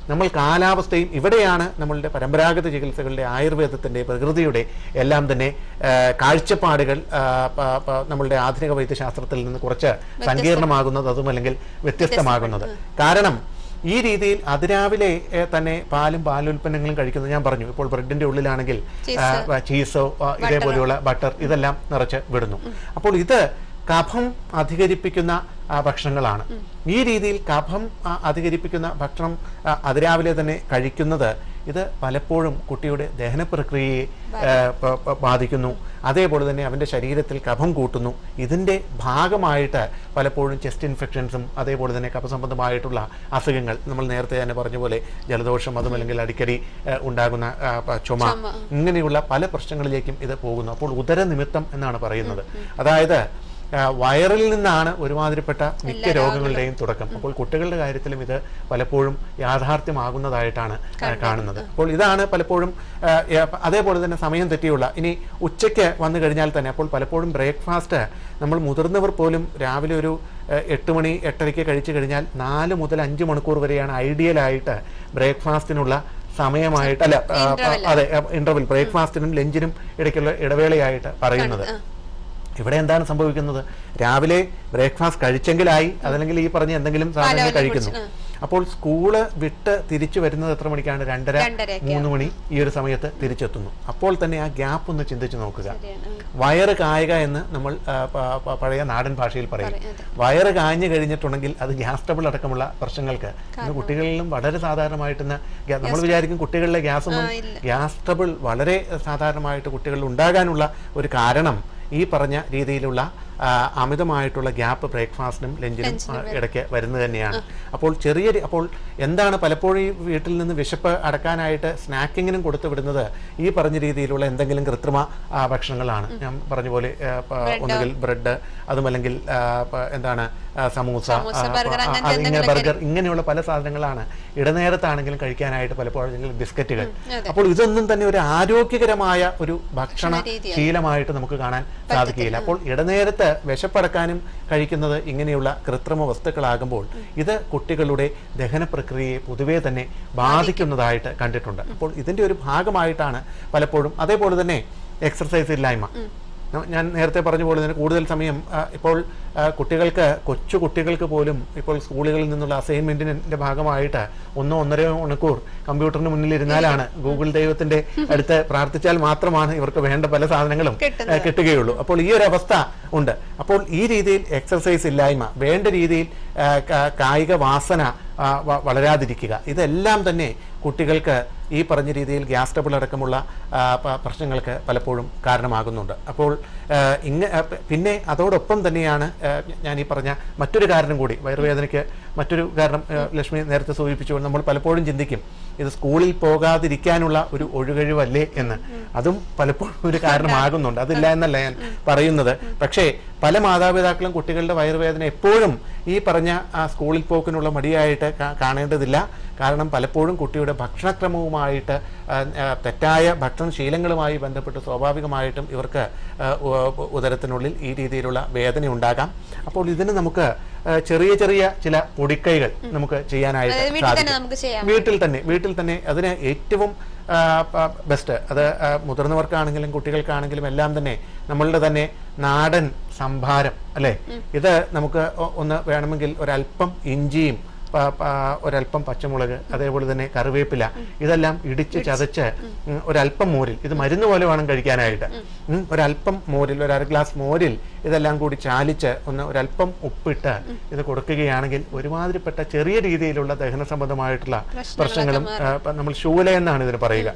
[SPEAKER 3] നമ്മൾ കാലാവസ്ഥയും ഇവിടെയാണ് നമ്മളുടെ പരമ്പരാഗത ചികിത്സകളുടെ ആയുർവേദത്തിൻ്റെ പ്രകൃതിയുടെ എല്ലാം തന്നെ ആ, കാഴ്ചപ്പാടുകൾ ആ, പ- പ- നമ്മളുടെ ആധുനിക വൈദ്യശാസ്ത്രത്തിൽ നിന്ന് കുറച്ച് സങ്കീർണമാകുന്നത് അതും അല്ലെങ്കിൽ വ്യത്യസ്തമാകുന്നത് കാരണം ഈ രീതിയിൽ അതിരാവിലെ ഏ, തന്നെ പാലും പാലുൽപ്പന്നങ്ങളും കഴിക്കുന്നത് ഞാൻ പറഞ്ഞു ഇപ്പോൾ ബ്രെഡിന്റെ ഉള്ളിലാണെങ്കിൽ ആ, ചീസോ ആ, ഇതേപോലെയുള്ള ബട്ടർ ഇതെല്ലാം നിറച്ച് വിടുന്നു അപ്പോൾ ഇത് കഫം അധികരിപ്പിക്കുന്ന ആ, ഭക്ഷണങ്ങളാണ് ഈ രീതിയിൽ കഫം ആ, അധികരിപ്പിക്കുന്ന ഭക്ഷണം ആ, അതിരാവിലെ തന്നെ കഴിക്കുന്നത് ഇത് പലപ്പോഴും കുട്ടിയുടെ ദഹന പ്രക്രിയയെ ആ, പ- പ- ബാധിക്കുന്നു അതേപോലെ തന്നെ അവൻ്റെ ശരീരത്തിൽ കഫം കൂട്ടുന്നു ഇതിൻ്റെ ഭാഗമായിട്ട് പലപ്പോഴും ചെസ്റ്റ് ഇൻഫെക്ഷൻസും അതേപോലെ തന്നെ കഫസംബന്ധമായിട്ടുള്ള അസുഖങ്ങൾ നമ്മൾ നേരത്തെ തന്നെ പറഞ്ഞ പോലെ ജലദോഷം അതും അല്ലെങ്കിൽ അടിക്കടി ആ, ഉണ്ടാകുന്ന ആ, പ- ചുമ ഇങ്ങനെയുള്ള പല പ്രശ്നങ്ങളിലേക്കും ഇത് പോകുന്നു അപ്പോൾ ഉദരനിമിത്തം എന്നാണ് പറയുന്നത് അതായത് ആ, വയറിൽ നിന്നാണ് ഒരുമാതിരിപ്പെട്ട മിക്ക രോഗങ്ങളുടെയും തുടക്കം അപ്പോൾ കുട്ടികളുടെ കാര്യത്തിലും ഇത് പലപ്പോഴും യാഥാർത്ഥ്യമാകുന്നതായിട്ടാണ് ആ, കാണുന്നത് അപ്പോൾ ഇതാണ് പലപ്പോഴും ആ, ഏ, അതേപോലെ തന്നെ സമയം തെറ്റിയുള്ള ഇനി ഉച്ചയ്ക്ക് വന്നു കഴിഞ്ഞാൽ തന്നെ അപ്പോൾ പലപ്പോഴും ബ്രേക്ക്ഫാസ്റ്റ് നമ്മൾ മുതിർന്നവർ പോലും രാവിലെ ഒരു ഏ, എട്ട് മണി എട്ടരയ്ക്ക് കഴിച്ചു കഴിഞ്ഞാൽ നാല് മുതൽ അഞ്ച് മണിക്കൂർ വരെയാണ് ഐഡിയലായിട്ട് ബ്രേക്ക്ഫാസ്റ്റിനുള്ള സമയമായിട്ട് അല്ല ആ, അതെ ഇന്റർവെൽ ബ്രേക്ക്ഫാസ്റ്റിനും ലഞ്ചിനും ഇടയ്ക്കുള്ള ഇടവേളയായിട്ട് പറയുന്നത് ഇവിടെ എന്താണ് സംഭവിക്കുന്നത് രാവിലെ ബ്രേക്ക്ഫാസ്റ്റ് കഴിച്ചെങ്കിലായി അതല്ലെങ്കിൽ ഈ പറഞ്ഞ എന്തെങ്കിലും സാധനങ്ങൾ കഴിക്കുന്നു അപ്പോൾ സ്കൂള് വിട്ട് തിരിച്ചു വരുന്നത് എത്ര മണിക്കാണ് രണ്ടര
[SPEAKER 2] രണ്ടരയ്ക്ക്.
[SPEAKER 3] മൂന്ന് മണി ഈ ഒരു സമയത്ത് തിരിച്ചെത്തുന്നു അപ്പോൾ തന്നെ ആ ഗ്യാപ്പ് ഒന്ന് ചിന്തിച്ചു നോക്കുക
[SPEAKER 2] ശരിയാണ്.
[SPEAKER 3] വയറ് കായുക എന്ന് നമ്മൾ ആ, പ- പ- പഴയ നാടൻ ഭാഷയിൽ പറയും വയറ് കാഞ്ഞു കഴിഞ്ഞിട്ടുണ്ടെങ്കിൽ അത് ഗ്യാസ് ട്രബിൾ അടക്കമുള്ള പ്രശ്നങ്ങൾക്ക് ഇന്ന് കുട്ടികളിലും വളരെ സാധാരണമായിട്ട് നമ്മൾ വിചാരിക്കും കുട്ടികളിലെ ഗ്യാസ് ഒന്നും ഗ്യാസ് ട്രബിൾ വളരെ സാധാരണമായിട്ട് കുട്ടികളിൽ ഉണ്ടാകാനുള്ള ഒരു കാരണം ഈ പറഞ്ഞ രീതിയിലുള്ള ആ, അമിതമായിട്ടുള്ള ഗ്യാപ്പ് ബ്രേക്ക്ഫാസ്റ്റിനും ലഞ്ചിനും ആ, ഇടയ്ക്ക് വരുന്നത് തന്നെയാണ് അപ്പോൾ ചെറിയ രീ- അപ്പോൾ എന്താണ് പലപ്പോഴും ഈ വീട്ടിൽ നിന്ന് വിശപ്പ് അടക്കാനായിട്ട് സ്നാക്കിങ്ങിനും കൊടുത്തു വിടുന്നത് ഈ പറഞ്ഞ രീതിയിലുള്ള എന്തെങ്കിലും കൃത്രിമ ആ, ഭക്ഷണങ്ങളാണ് ഞാൻ പറഞ്ഞ പോലെ ആ, പ- ഒന്നുകിൽ ബ്രെഡ് അതുമല്ലെങ്കിൽ ആ, പ- എന്താണ് ആ, സമൂസ ആ,
[SPEAKER 2] ബർഗർ
[SPEAKER 3] ആ,
[SPEAKER 2] അങ്ങനത്തെ
[SPEAKER 3] അതിങ്ങനെ ബർഗർ ഇങ്ങനെയുള്ള പല സാധനങ്ങളാണ് ഇടനേരത്താണെങ്കിലും കഴിക്കാനായിട്ട് പലപ്പോഴും അല്ലെങ്കിൽ ബിസ്ക്കറ്റുകൾ
[SPEAKER 2] അതെ.
[SPEAKER 3] അപ്പോൾ ഇതൊന്നും തന്നെ ഒരു ആരോഗ്യകരമായ ഒരു ഭക്ഷണ
[SPEAKER 2] രീതിയല്ല.
[SPEAKER 3] ശീലമായിട്ട് നമുക്ക് കാണാൻ സാധിക്കുകയില്ല അപ്പോൾ ഇടനേരത്ത് വിശപ്പടക്കാനും കഴിക്കുന്നത് ഇങ്ങനെയുള്ള കൃത്രിമ വസ്തുക്കളാകുമ്പോൾ ഇത് കുട്ടികളുടെ ദഹന പ്രക്രിയയെ പൊതുവേ തന്നെ ബാധിക്കുന്നതായിട്ട് കണ്ടിട്ടുണ്ട് അപ്പോൾ ഇതിന്റെ ഒരു ഭാഗമായിട്ടാണ് പലപ്പോഴും അതേപോലെ തന്നെ എക്സർസൈസ് ഇല്ലായ്മ ന- ഞാൻ നേരത്തെ പറഞ്ഞ പോലെ തന്നെ കൂടുതൽ സമയം ആ, ഇപ്പോൾ ആ, കുട്ടികൾക്ക് കൊച്ചു കുട്ടികൾക്ക് പോലും ഇപ്പോൾ സ്കൂളുകളിൽ നിന്നുള്ള അസൈൻമെന്റിന്റെ ഭാഗമായിട്ട് ഒന്നോ ഒന്നരയോ മണിക്കൂർ കമ്പ്യൂട്ടറിന് മുന്നിൽ ഇരുന്നാലാണ് ഗൂഗിൾ ദൈവത്തിന്റെ അടുത്ത് പ്രാർത്ഥിച്ചാൽ മാത്രമാണ് ഇവർക്ക് വേണ്ട പല സാധനങ്ങളും ആ, കിട്ടുകയുള്ളൂ അപ്പോൾ ഈ ഒരു അവസ്ഥ ഉണ്ട് അപ്പോൾ ഈ രീതിയിൽ എക്സർസൈസ് ഇല്ലായ്മ വേണ്ട രീതിയിൽ ആ, കാ- കായിക വാസന ആ, വ- വളരാതിരിക്കുക ഇതെല്ലാം തന്നെ കുട്ടികൾക്ക് ഈ പറഞ്ഞ രീതിയിൽ ഗ്യാസ് ട്രബിൾ അടക്കമുള്ള ആ, പ- പ്രശ്നങ്ങൾക്ക് പലപ്പോഴും കാരണമാകുന്നുണ്ട് അപ്പോൾ ആ, ഇങ്ങ ആ, പ- പിന്നെ അതോടൊപ്പം തന്നെയാണ് ആ, ഞാൻ ഈ പറഞ്ഞ മറ്റൊരു കാരണം കൂടി വയറുവേദനയ്ക്ക് മറ്റൊരു കാരണം ആ, ലക്ഷ്മി നേരത്തെ സൂചിപ്പിച്ചു നമ്മൾ പലപ്പോഴും ചിന്തിക്കും ഇത് സ്കൂളിൽ പോകാതിരിക്കാനുള്ള ഒരു ഒഴുകഴിവല്ലേ എന്ന് അതും പലപ്പോഴും ഒരു കാരണമാകുന്നുണ്ട് അതില്ല എന്നല്ല ഞാൻ പറയുന്നത് പക്ഷേ പല മാതാപിതാക്കളും കുട്ടികളുടെ വയറുവേദന എപ്പോഴും ഈ പറഞ്ഞ ആ സ്കൂളിൽ പോക്കിനുള്ള മടിയായിട്ട് കാ- കാണേണ്ടതില്ല കാരണം പലപ്പോഴും കുട്ടിയുടെ ഭക്ഷണക്രമവുമായിട്ട് ആ, ആ, തെറ്റായ ഭക്ഷണ ശീലങ്ങളുമായി ബന്ധപ്പെട്ട് സ്വാഭാവികമായിട്ടും ഇവർക്ക് ആ, ഉ- ഉദരത്തിനുള്ളിൽ ഈ രീതിയിലുള്ള വേദന ഉണ്ടാകാം അപ്പോൾ ഇതിന് നമുക്ക് ആ, ചെറിയ ചെറിയ ചില പൊടിക്കൈകൾ നമുക്ക് ചെയ്യാനായിട്ട്
[SPEAKER 2] അതായത് വീട്ടിൽ തന്നെ
[SPEAKER 3] സാധിക്കും
[SPEAKER 2] നമുക്ക് ചെയ്യാം
[SPEAKER 3] വീട്ടിൽ തന്നെ വീട്ടിൽ തന്നെ അതിന് ഏറ്റവും ബെസ്റ്റ് അത് ആ, മുതിർന്നവർക്കാണെങ്കിലും കുട്ടികൾക്കാണെങ്കിലും എല്ലാം തന്നെ നമ്മളുടെ തന്നെ നാടൻ സംഭാരം അല്ലേ ഇത് നമുക്ക് ഒ- ഒന്ന് വേണമെങ്കിൽ ഒരല്പം ഇഞ്ചിയും പ- പ- ഒരല്പം പച്ചമുളക് അതേപോലെ തന്നെ കറിവേപ്പില ഇതെല്ലാം ഇടിച്ച് ചതച്ച് ഉം, ഒരല്പം മോരിൽ ഇത് മരുന്ന് പോലെ വേണം കഴിക്കാനായിട്ട് ഉം, ഒരല്പം മോരിൽ ഒരു അര ഗ്ലാസ് മോരിൽ ഇതെല്ലാം കൂടി ചാലിച്ച് ഒന്ന് ഒരല്പം ഉപ്പിട്ട് ഇത് കൊടുക്കുകയാണെങ്കിൽ ഒരുമാതിരിപ്പെട്ട ചെറിയ രീതിയിലുള്ള ദഹന സംബന്ധമായിട്ടുള്ള പ്രശ്നങ്ങളും ആ, ഇപ്പൊ നമ്മൾ ശൂല എന്നാണ് ഇതിന് പറയുക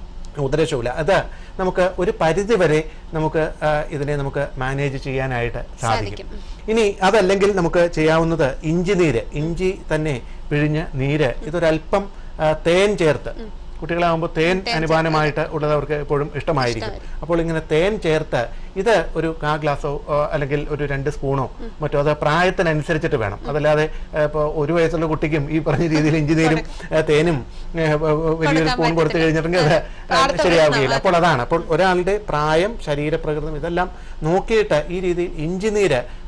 [SPEAKER 3] ഉദരശൂല അത് നമുക്ക് ഒരു പരിധി വരെ നമുക്ക് ആ, ഇതിനെ നമുക്ക് മാനേജ് ചെയ്യാനായിട്ട് സാധിക്കും ഇനി അതല്ലെങ്കിൽ നമുക്ക് ചെയ്യാവുന്നത് ഇഞ്ചി നീര് ഇഞ്ചി തന്നെ പിഴിഞ്ഞ് നീര് ഇതൊരല്പം ആ, തേൻ ചേർത്ത് കുട്ടികളാകുമ്പോൾ തേൻ അനുപാനമായിട്ട് ഉള്ളത് അവർക്ക് എപ്പോഴും ഇഷ്ടമായിരിക്കും അപ്പോൾ ഇങ്ങനെ തേൻ ചേർത്ത് ഇത് ഒരു കാ ഗ്ലാസോ ആ, അല്ലെങ്കിൽ ഒരു രണ്ട് സ്പൂണോ മറ്റോ അത് പ്രായത്തിനനുസരിച്ചിട്ട് വേണം അതല്ലാതെ ഇപ്പോൾ ഒരു വയസ്സുള്ള കുട്ടിക്കും ഈ പറഞ്ഞ രീതിയിൽ ഇഞ്ചി നീരും ആ, തേനും ആ, വ- വ- വലിയൊരു സ്പൂൺ കൊടുത്തു കഴിഞ്ഞിട്ടുണ്ടെങ്കിൽ അത് ആ, ശരിയാവുകയില്ല അപ്പോൾ അതാണ് അപ്പോൾ ഒരാളുടെ പ്രായം ശരീരപ്രകൃതം ഇതെല്ലാം നോക്കിയിട്ട് ഈ രീതിയിൽ ഇഞ്ചി നീര്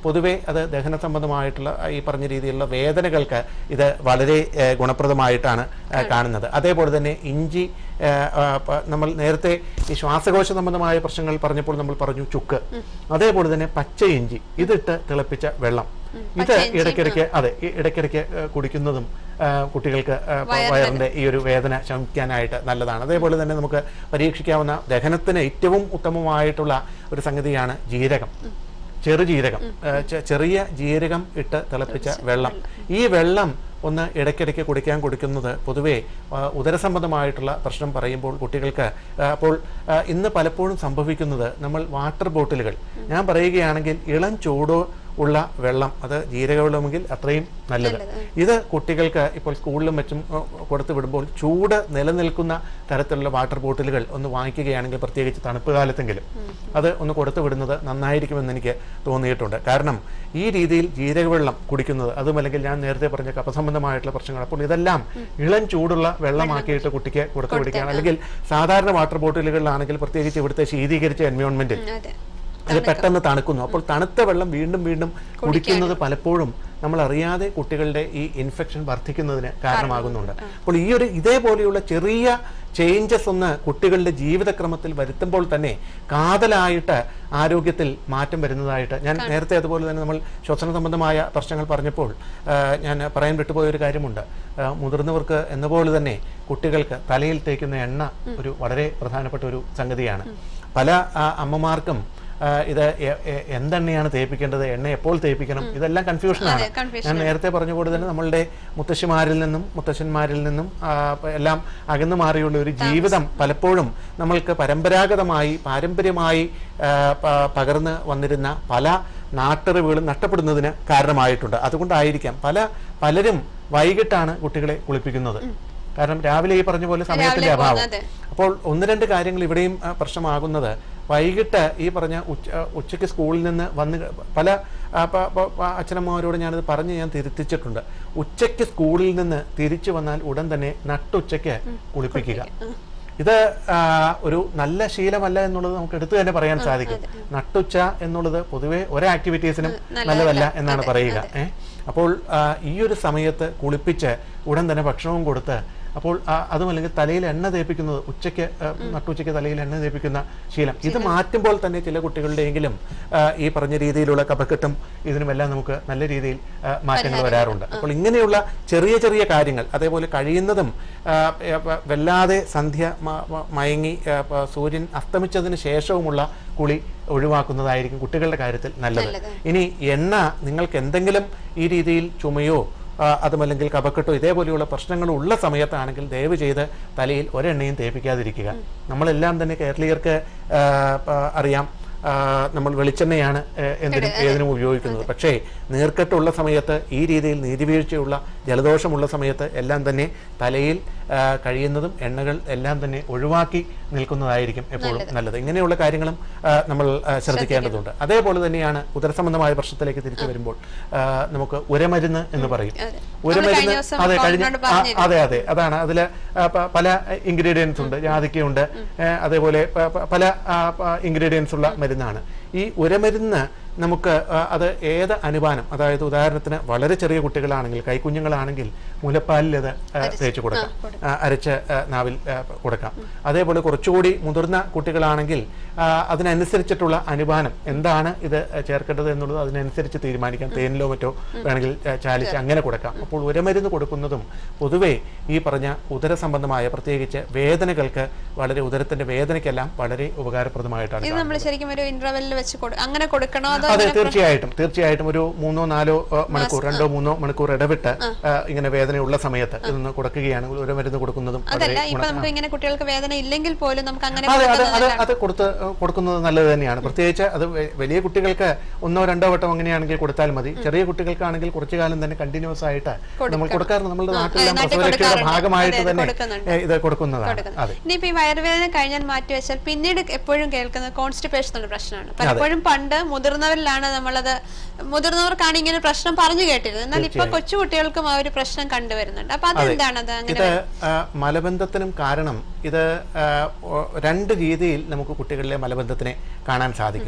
[SPEAKER 3] പൊതുവേ അത് ദഹന സംബന്ധമായിട്ടുള്ള ഈ പറഞ്ഞ രീതിയിലുള്ള വേദനകൾക്ക് ഇത് വളരെ ഏഹ്, ഗുണപ്രദമായിട്ടാണ് ഏഹ്, കാണുന്നത് അതേപോലെ തന്നെ ഇഞ്ചി ഏഹ്, ആ, പ- നമ്മൾ നേരത്തെ ഈ ശ്വാസകോശ സംബന്ധമായ പ്രശ്നങ്ങൾ പറഞ്ഞപ്പോൾ നമ്മൾ പറഞ്ഞു ചുക്ക് അതേപോലെ തന്നെ പച്ച ഇഞ്ചി ഇതിട്ട് തിളപ്പിച്ച വെള്ളം ഇത് ഇടയ്ക്കിടയ്ക്ക് അതെ ഈ ഇടയ്ക്കിടയ്ക്ക് ഏഹ്, കുടിക്കുന്നതും ഏഹ്, കുട്ടികൾക്ക് ഏഹ്, പ- വയറിന്റെ ഈ ഒരു വേദന ശമിക്കാനായിട്ട് നല്ലതാണ് അതേപോലെ തന്നെ നമുക്ക് പരീക്ഷിക്കാവുന്ന ദഹനത്തിന് ഏറ്റവും ഉത്തമമായിട്ടുള്ള ഒരു സംഗതിയാണ് ജീരകം ചെറുജീരകം ഏഹ്, ചെ- ചെറിയ ജീരകം ഇട്ട് തിളപ്പിച്ച വെള്ളം ഈ വെള്ളം ഒന്ന് ഇടയ്ക്കിടയ്ക്ക് കുടിക്കാൻ കൊടുക്കുന്നത് പൊതുവേ ആ, ഉദരസംബന്ധമായിട്ടുള്ള പ്രശ്നം പറയുമ്പോൾ കുട്ടികൾക്ക് ആ, അപ്പോൾ ആ, ഇന്ന് പലപ്പോഴും സംഭവിക്കുന്നത് നമ്മൾ വാട്ടർ ബോട്ടിലുകൾ ഞാൻ പറയുകയാണെങ്കിൽ ഇളം ചൂടോ ഉള്ള വെള്ളം അത് ജീരകവെള്ളമെങ്കിൽ അത്രയും നല്ലത് ഇത് കുട്ടികൾക്ക് ഇപ്പോൾ സ്കൂളിലും മറ്റും ആ, കൊടുത്തു വിടുമ്പോൾ ചൂട് നിലനിൽക്കുന്ന തരത്തിലുള്ള വാട്ടർ ബോട്ടിലുകൾ ഒന്ന് വാങ്ങിക്കുകയാണെങ്കിൽ പ്രത്യേകിച്ച് തണുപ്പ് കാലത്തെങ്കിലും അത് ഒന്ന് കൊടുത്തു വിടുന്നത് നന്നായിരിക്കുമെന്ന് എനിക്ക് തോന്നിയിട്ടുണ്ട് കാരണം ഈ രീതിയിൽ ജീരകവെള്ളം കുടിക്കുന്നത് അതും അല്ലെങ്കിൽ ഞാൻ നേരത്തെ പറഞ്ഞ കഫസംബന്ധമായിട്ടുള്ള പ്രശ്നങ്ങൾ അപ്പോൾ ഇതെല്ലാം ഇളം ചൂടുള്ള വെള്ളമാക്കിയിട്ട് കുട്ടിക്ക് കൊടുത്തു വിടുകയാണ് അല്ലെങ്കിൽ സാധാരണ വാട്ടർ ബോട്ടിലുകളിലാണെങ്കിൽ പ്രത്യേകിച്ച് ഇവിടുത്തെ ശീതീകരിച്ച എൻവയോൺമെന്റിൽ
[SPEAKER 2] ഉം, അതെ
[SPEAKER 3] ഇത് പെട്ടെന്ന് തണുക്കുന്നു അപ്പോൾ തണുത്ത വെള്ളം വീണ്ടും വീണ്ടും കുടിക്കുന്നത് പലപ്പോഴും നമ്മൾ അറിയാതെ കുട്ടികളുടെ ഈ ഇൻഫെക്ഷൻ വർദ്ധിക്കുന്നതിന് കാരണമാകുന്നുണ്ട് അപ്പോൾ ഈ ഒരു ഇതേപോലെയുള്ള ചെറിയ ചേഞ്ചസ് ഒന്ന് കുട്ടികളുടെ ജീവിതക്രമത്തിൽ വരുത്തുമ്പോൾ തന്നെ കാതലായിട്ട് ആരോഗ്യത്തിൽ മാറ്റം വരുന്നതായിട്ട് ഞാൻ നേരത്തെ അതുപോലെ തന്നെ നമ്മൾ ശ്വസന സംബന്ധമായ പ്രശ്നങ്ങൾ പറഞ്ഞപ്പോൾ ആ, ഞാൻ പറയാൻ വിട്ടുപോയ ഒരു കാര്യമുണ്ട് ആ, മുതിർന്നവർക്ക് എന്ന പോലെ തന്നെ കുട്ടികൾക്ക് തലയിൽ തേക്കുന്ന എണ്ണ ഒരു വളരെ പ്രധാനപ്പെട്ട ഒരു സംഗതിയാണ് പല ആ, അമ്മമാർക്കും ആ, ഇത് എ- എ- എന്തെണ്ണയാണ് തേപ്പിക്കേണ്ടത് എണ്ണ എപ്പോൾ തേപ്പിക്കണം ഇതെല്ലാം കൺഫ്യൂഷനാണ്
[SPEAKER 2] അതെ, confusion
[SPEAKER 3] ഞാൻ നേരത്തെ പറഞ്ഞ പോലെ തന്നെ നമ്മളുടെ മുത്തശ്ശിമാരിൽ നിന്നും മുത്തശ്ശന്മാരിൽ നിന്നും ആ, പ- എല്ലാം അകന്നു മാറിയുള്ള ഒരു ജീവിതം പലപ്പോഴും നമ്മൾക്ക് പരമ്പരാഗതമായി പാരമ്പര്യമായി ആ, പ- പകർന്ന് വന്നിരുന്ന പല നാട്ടറിവുകളും നഷ്ടപ്പെടുന്നതിന് കാരണമായിട്ടുണ്ട് അതുകൊണ്ടായിരിക്കാം പല പലരും വൈകിട്ടാണ് കുട്ടികളെ കുളിപ്പിക്കുന്നത് കാരണം രാവിലെ ഈ പറഞ്ഞ പോലെ സമയത്തിന്റെ
[SPEAKER 2] രാവിലെ
[SPEAKER 3] അഭാവം
[SPEAKER 2] പോകുന്നത്.
[SPEAKER 3] അപ്പോൾ ഒന്ന് രണ്ട് കാര്യങ്ങൾ ഇവിടെയും ആ, പ്രശ്നമാകുന്നത് വൈകിട്ട് ഈ പറഞ്ഞ ഉച്ച ആ, ഉച്ചയ്ക്ക് സ്കൂളിൽ നിന്ന് വന്ന് ക- പല ആ, പ- പ- പ- അച്ഛനമ്മമാരോട് ഞാനത് പറഞ്ഞ് ഞാൻ തിരുത്തിച്ചിട്ടുണ്ട് ഉച്ചയ്ക്ക് സ്കൂളിൽ നിന്ന് തിരിച്ചു വന്നാൽ ഉടൻ തന്നെ നട്ടുച്ചയ്ക്ക് കുളിപ്പിക്കുക ഇത് ആ, ഒരു നല്ല ശീലമല്ല എന്നുള്ളത് നമുക്ക് എടുത്തു തന്നെ പറയാൻ സാധിക്കും നട്ടുച്ച എന്നുള്ളത് പൊതുവെ ഒരു ആക്ടിവിറ്റീസിനും നല്ലതല്ല എന്നാണ് പറയുക ഏ? അപ്പോൾ ആ, ഈ ഒരു സമയത്ത് കുളിപ്പിച്ച് ഉടൻ തന്നെ ഭക്ഷണവും കൊടുത്ത് അപ്പോൾ ആ, അതും അല്ലെങ്കിൽ തലയിൽ എണ്ണ തേപ്പിക്കുന്നത് ഉച്ചയ്ക്ക് ആ, നട്ടുച്ചയ്ക്ക് തലയിൽ എണ്ണ തേപ്പിക്കുന്ന ശീലം ഇത് മാറ്റുമ്പോൾ തന്നെ ചില കുട്ടികളുടെയെങ്കിലും ആ, ഈ പറഞ്ഞ രീതിയിലുള്ള കപക്കെട്ടും ഇതിനുമെല്ലാം നമുക്ക് നല്ല രീതിയിൽ ആ, മാറ്റങ്ങൾ വരാറുണ്ട് അപ്പോൾ ഇങ്ങനെയുള്ള ചെറിയ ചെറിയ കാര്യങ്ങൾ അതേപോലെ കഴിയുന്നതും ആ, ഏ, പ- വല്ലാതെ സന്ധ്യ മ- മ- മയങ്ങി ആ, പ- സൂര്യൻ അസ്തമിച്ചതിന് ശേഷവുമുള്ള കുളി ഒഴിവാക്കുന്നതായിരിക്കും കുട്ടികളുടെ കാര്യത്തിൽ നല്ലത് ഇനി എണ്ണ നിങ്ങൾക്ക് എന്തെങ്കിലും ഈ രീതിയിൽ ചുമയോ ആ, അതുമല്ലെങ്കിൽ കഫക്കെട്ടോ ഇതേപോലെയുള്ള പ്രശ്നങ്ങൾ ഉള്ള സമയത്താണെങ്കിൽ ദയവ് ചെയ്ത് തലയിൽ ഒരെണ്ണയും തേപ്പിക്കാതിരിക്കുക നമ്മളെല്ലാം തന്നെ കേരളീയർക്ക് ആ, പ- അറിയാം ആ, നമ്മൾ വെളിച്ചെണ്ണയാണ് ഏ, എന്തിനും ഏതിനും ഉപയോഗിക്കുന്നത് പക്ഷേ നീർക്കെട്ടുള്ള സമയത്ത് ഈ രീതിയിൽ നീതിവീഴ്ചയുള്ള ജലദോഷമുള്ള സമയത്ത് എല്ലാം തന്നെ തലയിൽ ആ, കഴിയുന്നതും എണ്ണകൾ എല്ലാം തന്നെ ഒഴിവാക്കി നിൽക്കുന്നതായിരിക്കും എപ്പോഴും നല്ലത് ഇങ്ങനെയുള്ള കാര്യങ്ങളും ആ, നമ്മൾ ആ, ശ്രദ്ധിക്കേണ്ടതുണ്ട് അതേപോലെ തന്നെയാണ് ഉദരസംബന്ധമായ പ്രശ്നത്തിലേക്ക് തിരിച്ചു വരുമ്പോൾ ആ, നമുക്ക് ഉരമരുന്ന് എന്ന് പറയും
[SPEAKER 2] അതെ.
[SPEAKER 3] ഉരമരുന്ന്
[SPEAKER 2] കഴിഞ്ഞ ദിവസം
[SPEAKER 3] അതെ കഴിഞ്ഞ
[SPEAKER 2] ഡോക്ടറിനോട്
[SPEAKER 3] ആ,
[SPEAKER 2] പറഞ്ഞിരുന്നു.
[SPEAKER 3] അതെ അതെ അതാണ് അതിൽ പല ഇൻഗ്രീഡിയൻസ് ഉണ്ട് ജാതിക്കയുണ്ട് ഏ, അതേപോലെ പ- പ- പല ഇൻഗ്രീഡിയൻസ് ഉള്ള മരുന്നാണ് ഈ ഉരമരുന്ന് നമുക്ക് ആ, അത് ഏത് അനുപാനം അതായത് ഉദാഹരണത്തിന് വളരെ ചെറിയ കുട്ടികളാണെങ്കിൽ കൈക്കുഞ്ഞുങ്ങളാണെങ്കിൽ മുലപ്പാലിൽ അത് ആ, തേച്ച് കൊടുക്കാം ആ, അരച്ച് ആ, നാവിൽ ആ, കൊടുക്കാം അതേപോലെ കുറച്ചുകൂടി മുതിർന്ന കുട്ടികളാണെങ്കിൽ ആ, അതിനനുസരിച്ചിട്ടുള്ള അനുപാനം എന്താണ് ഇത് ചേർക്കേണ്ടത് എന്നുള്ളത് അതിനനുസരിച്ച് തീരുമാനിക്കാം തേനിലോ മറ്റോ വേണമെങ്കിൽ ആ, ചാലിച്ച് അങ്ങനെ കൊടുക്കാം അപ്പോൾ ഉരമരുന്ന് കൊടുക്കുന്നതും പൊതുവേ ഈ പറഞ്ഞ ഉദര സംബന്ധമായ പ്രത്യേകിച്ച് വേദനകൾക്ക് വളരെ ഉദരത്തിന്റെ വേദനയ്ക്കെല്ലാം വളരെ ഉപകാരപ്രദമായിട്ടാണ്
[SPEAKER 2] ഇത് നമ്മൾ ശരിക്കും ഒരു ഇന്റർവെല്ലിൽ വെച്ച് കൊടു- അങ്ങനെ കൊടുക്കണോ അതോ
[SPEAKER 3] അതെ തീർച്ചയായിട്ടും തീർച്ചയായിട്ടും ഒരു മൂന്നോ നാലോ ആ, മണിക്കൂർ രണ്ടോ മൂന്നോ മണിക്കൂർ ഇടവിട്ട് ആ, ഇങ്ങനെ വേദനയുള്ള സമയത്ത് ഇതൊന്ന് കൊടുക്കുകയാണെങ്കിൽ ഒരു മരുന്ന് കൊടുക്കുന്നതും വളരെ
[SPEAKER 2] അതല്ല ഇപ്പൊ നമുക്ക് ഇങ്ങനെ കുട്ടികൾക്ക് വേദന ഇല്ലെങ്കിൽ പോലും നമുക്ക് അങ്ങനെ
[SPEAKER 3] അതെ അത്
[SPEAKER 2] കൊടുക്കുന്നത്
[SPEAKER 3] അത് അത് കൊടുത്ത് കൊടുക്കുന്നത് നല്ലത് തന്നെയാണ് പ്രത്യേകിച്ച് അത് വെ- വലിയ കുട്ടികൾക്ക് ഒന്നോ രണ്ടോ വട്ടം അങ്ങനെയാണെങ്കിൽ കൊടുത്താൽ മതി ചെറിയ കുട്ടികൾക്കാണെങ്കിൽ കുറച്ചു കാലം തന്നെ കണ്ടിന്യൂസ് ആയിട്ട് നമ്മൾ കൊടുക്കാറുണ്ട് നമ്മുടെ നാട്ടിലെല്ലാം
[SPEAKER 2] നാട്ടിൽ
[SPEAKER 3] പ്രസവരക്ഷയുടെ
[SPEAKER 2] കൊടുക്കാറുണ്ട്.
[SPEAKER 3] ഭാഗമായിട്ട്
[SPEAKER 2] അതെ,
[SPEAKER 3] തന്നെ
[SPEAKER 2] കൊടുക്കുന്നുണ്ട്.
[SPEAKER 3] ഏ, ഇത് കൊടുക്കുന്നതാണ് അതെ
[SPEAKER 2] ഇനിയിപ്പോ ഈ വയറുവേദന കഴിഞ്ഞാൽ മാറ്റി വെച്ചാൽ പിന്നീട് എപ്പോഴും കേൾക്കുന്നത് കോൺസ്റ്റിപ്പേഷൻ എന്നുള്ള പ്രശ്നമാണ് പലപ്പോഴും പണ്ട് മുതിർന്നവരിലാണ് നമ്മളത് മുതിർന്നവർക്കാണ് ഇങ്ങനെ പ്രശ്നം പറഞ്ഞു കേട്ടിരുന്നത് എന്നാൽ ഇപ്പൊ കൊച്ചു കുട്ടികൾക്കും ആ ഒരു പ്രശ്നം കണ്ടുവരുന്നുണ്ട് അപ്പൊ അതെന്താണത് അങ്ങനെ
[SPEAKER 3] ഇത് ആ, മലബന്ധത്തിനും കാരണം ഇത് ആ, ഓ- രണ്ട് രീതിയിൽ നമുക്ക് കുട്ടികളിലെ മലബന്ധത്തിനെ കാണാൻ സാധിക്കും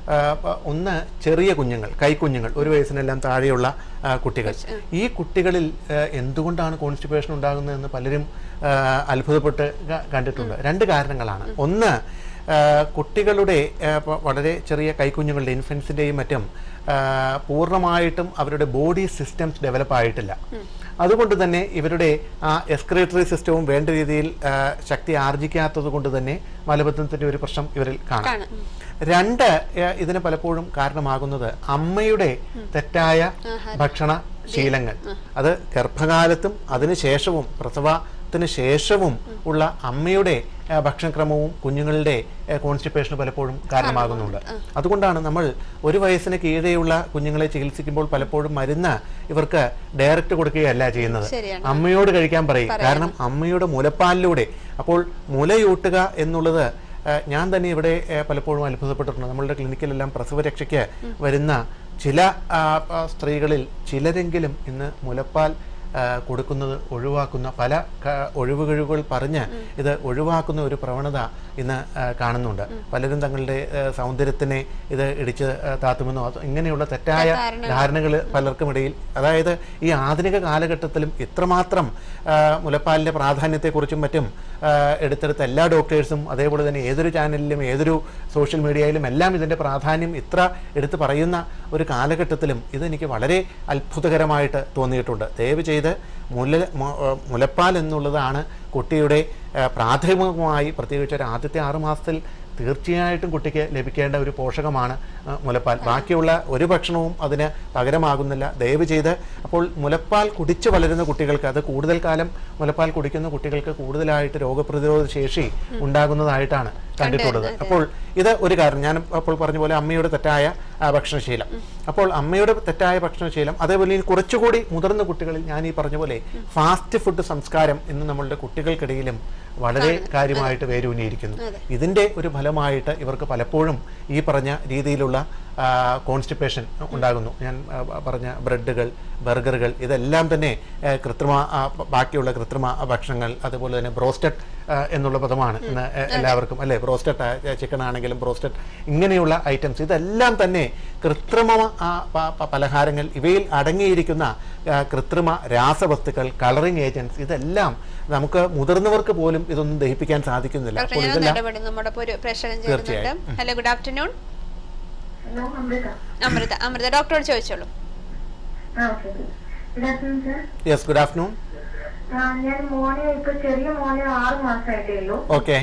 [SPEAKER 3] ആ, പ- ഒന്ന് ചെറിയ കുഞ്ഞുങ്ങൾ കൈക്കുഞ്ഞുങ്ങൾ ഒരു വയസ്സിനെല്ലാം താഴെയുള്ള ആ, കുട്ടികൾ ഈ കുട്ടികളിൽ ആ, എന്തുകൊണ്ടാണ് കോൺസ്റ്റിപ്പേഷൻ ഉണ്ടാകുന്നതെന്ന് പലരും ആ, അത്ഭുതപ്പെട്ട് ക- കണ്ടിട്ടുണ്ട് രണ്ട് കാരണങ്ങളാണ് ഒന്ന് ആ, കുട്ടികളുടെ ആ, പ- വളരെ ചെറിയ കൈക്കുഞ്ഞുങ്ങളുടെ ഇൻഫൻസിൻ്റെയും മറ്റും ആ, പൂർണ്ണമായിട്ടും അവരുടെ ബോഡി സിസ്റ്റംസ് ഡെവലപ്പ് ആയിട്ടില്ല അതുകൊണ്ട് തന്നെ ഇവരുടെ ആ എക്സ്ക്രേറ്ററി സിസ്റ്റവും വേണ്ട രീതിയിൽ ആ, ശക്തി ആർജിക്കാത്തത് കൊണ്ട് തന്നെ മലബന്ധത്തിൻ്റെ ഒരു പ്രശ്നം ഇവരിൽ കാണാം
[SPEAKER 2] കാണാം.
[SPEAKER 3] രണ്ട് ഏഹ്, ഇതിന് പലപ്പോഴും കാരണമാകുന്നത് അമ്മയുടെ തെറ്റായ ഭക്ഷണ ശീലങ്ങൾ അത് ഗർഭകാലത്തും അതിനുശേഷവും പ്രസവത്തിന് ശേഷവും ഉള്ള അമ്മയുടെ ഏഹ്, ഭക്ഷണക്രമവും കുഞ്ഞുങ്ങളുടെ കോൺസ്റ്റിപ്പേഷന് പലപ്പോഴും കാരണമാകുന്നുണ്ട് അതുകൊണ്ടാണ് നമ്മൾ ഒരു വയസ്സിന് കീഴെയുള്ള കുഞ്ഞുങ്ങളെ ചികിത്സിക്കുമ്പോൾ പലപ്പോഴും മരുന്ന് ഇവർക്ക് ഡയറക്റ്റ് കൊടുക്കുകയല്ല ചെയ്യുന്നത്
[SPEAKER 2] ശരിയാണ്.
[SPEAKER 3] അമ്മയോട് കഴിക്കാൻ പറയും കാരണം അമ്മയുടെ മുലപ്പാലിലൂടെ അപ്പോൾ മുലയൂട്ടുക എന്നുള്ളത് ഏഹ്, ഞാൻ തന്നെ ഇവിടെ ഏഹ്, പലപ്പോഴും അത്ഭുതപ്പെട്ടിട്ടുണ്ട് നമ്മളുടെ ക്ലിനിക്കിലെല്ലാം പ്രസവരക്ഷയ്ക്ക് വരുന്ന ചില ആ, ആ, സ്ത്രീകളിൽ ചിലരെങ്കിലും ഇന്ന് മുലപ്പാൽ ആ, കൊടുക്കുന്നത് ഒഴിവാക്കുന്ന പല ക- ഒഴിവുകഴിവുകൾ പറഞ്ഞ് ഇത് ഒഴിവാക്കുന്ന ഒരു പ്രവണത ഇന്ന് ആ, കാണുന്നുണ്ട് പലരും തങ്ങളുടെ ആ, സൗന്ദര്യത്തിനെ ഇത് ഇടിച്ച് ആ, താത്തുമെന്നോ അത് ഇങ്ങനെയുള്ള തെറ്റായ ധാരണകൾ പലർക്കും ഇടയിൽ അതായത് ഈ ആധുനിക കാലഘട്ടത്തിലും ഇത്രമാത്രം ആ, മുലപ്പാലിൻ്റെ പ്രാധാന്യത്തെക്കുറിച്ചും മറ്റും ആ, എടുത്തെടുത്ത എല്ലാ ഡോക്ടേഴ്സും അതേപോലെ തന്നെ ഏതൊരു ചാനലിലും ഏതൊരു സോഷ്യൽ മീഡിയയിലും എല്ലാം ഇതിൻ്റെ പ്രാധാന്യം ഇത്ര എടുത്തു പറയുന്ന ഒരു കാലഘട്ടത്തിലും ഇതെനിക്ക് വളരെ അത്ഭുതകരമായിട്ട് തോന്നിയിട്ടുണ്ട് ദയവ് ചെയ്ത് മുല മു- ആ, മുലപ്പാൽ എന്നുള്ളതാണ് കുട്ടിയുടെ ആ, പ്രാഥമികമായി പ്രത്യേകിച്ച് ഒരു ആദ്യത്തെ ആറ് മാസത്തിൽ തീർച്ചയായിട്ടും കുട്ടിക്ക് ലഭിക്കേണ്ട ഒരു പോഷകമാണ് ആ, മുലപ്പാൽ ബാക്കിയുള്ള ഒരു ഭക്ഷണവും അതിന് പകരമാകുന്നില്ല ദയവ് ചെയ്ത് അപ്പോൾ മുലപ്പാൽ കുടിച്ച് വളരുന്ന കുട്ടികൾക്ക് അത് കൂടുതൽ കാലം മുലപ്പാൽ കുടിക്കുന്ന കുട്ടികൾക്ക് കൂടുതലായിട്ട് രോഗപ്രതിരോധ ശേഷി ഉണ്ടാകുന്നതായിട്ടാണ് കണ്ടിട്ടുള്ളത് അപ്പോൾ ഇത് ഒരു കാരണം ഞാൻ അപ്പോൾ പറഞ്ഞ പോലെ അമ്മയുടെ തെറ്റായ ആ, ഭക്ഷണശീലം അപ്പോൾ അമ്മയുടെ തെറ്റായ ഭക്ഷണശീലം അതേപോലെ ഇനി കുറച്ചുകൂടി മുതിർന്ന കുട്ടികളിൽ ഞാൻ ഈ പറഞ്ഞ പോലെ ഫാസ്റ്റ് ഫുഡ് സംസ്കാരം ഇന്ന് നമ്മളുടെ കുട്ടികൾക്കിടയിലും വളരെ കാര്യമായിട്ട് വേരൂന്നിയിരിക്കുന്നു ഇതിൻ്റെ ഒരു ഫലമായിട്ട് ഇവർക്ക് പലപ്പോഴും ഈ പറഞ്ഞ രീതിയിലുള്ള കോൺസ്റ്റിപ്പേഷൻ ഉണ്ടാകുന്നു ഞാൻ ആ, പറഞ്ഞ ബ്രെഡുകൾ ബർഗറുകൾ ഇതെല്ലാം തന്നെ ആ, കൃത്രിമ ആ, ബ- ബാക്കിയുള്ള കൃത്രിമ ഭക്ഷണങ്ങൾ അതുപോലെ തന്നെ ബ്രോസ്റ്റഡ് എന്നുള്ള പദമാണ് ഇന്ന് എ- എല്ലാവർക്കും അല്ലേ ബ്രോസ്റ്റഡ് ചിക്കൻ ആണെങ്കിലും ബ്രോസ്റ്റഡ് ഇങ്ങനെയുള്ള ഐറ്റംസ് ഇതെല്ലാം തന്നെ കൃത്രിമ ആ, പ- പ- പലഹാരങ്ങൾ ഇവയിൽ അടങ്ങിയിരിക്കുന്ന ആ, കൃത്രിമ രാസവസ്തുക്കൾ കളറിംഗ് ഏജൻസ് ഇതെല്ലാം നമുക്ക് മുതിർന്നവർക്ക് പോലും ഇതൊന്നും ദഹിപ്പിക്കാൻ സാധിക്കുന്നില്ല
[SPEAKER 2] ഡോക്ടർ
[SPEAKER 3] അപ്പോൾ
[SPEAKER 2] ഞാൻ
[SPEAKER 3] ഇതെല്ലാം
[SPEAKER 2] ഇടപെടും നമ്മുടെ ഒപ്പം ഒരു പ്രേക്ഷകൻ ചേരുന്നുണ്ട്
[SPEAKER 3] തീർച്ചയായും.
[SPEAKER 2] Hello good afternoon
[SPEAKER 4] hello Amrutha
[SPEAKER 2] Amrutha Amrutha ഡോക്ടറോട് ചോദിച്ചോളൂ
[SPEAKER 4] ആ okay good afternoon sir
[SPEAKER 3] yes good afternoon
[SPEAKER 4] ഞാൻ മോനെ ഇപ്പൊ ചെറിയ മോനെ ആറ് മാസമായിട്ടേ ഉള്ളൂ
[SPEAKER 3] ഓക്കെ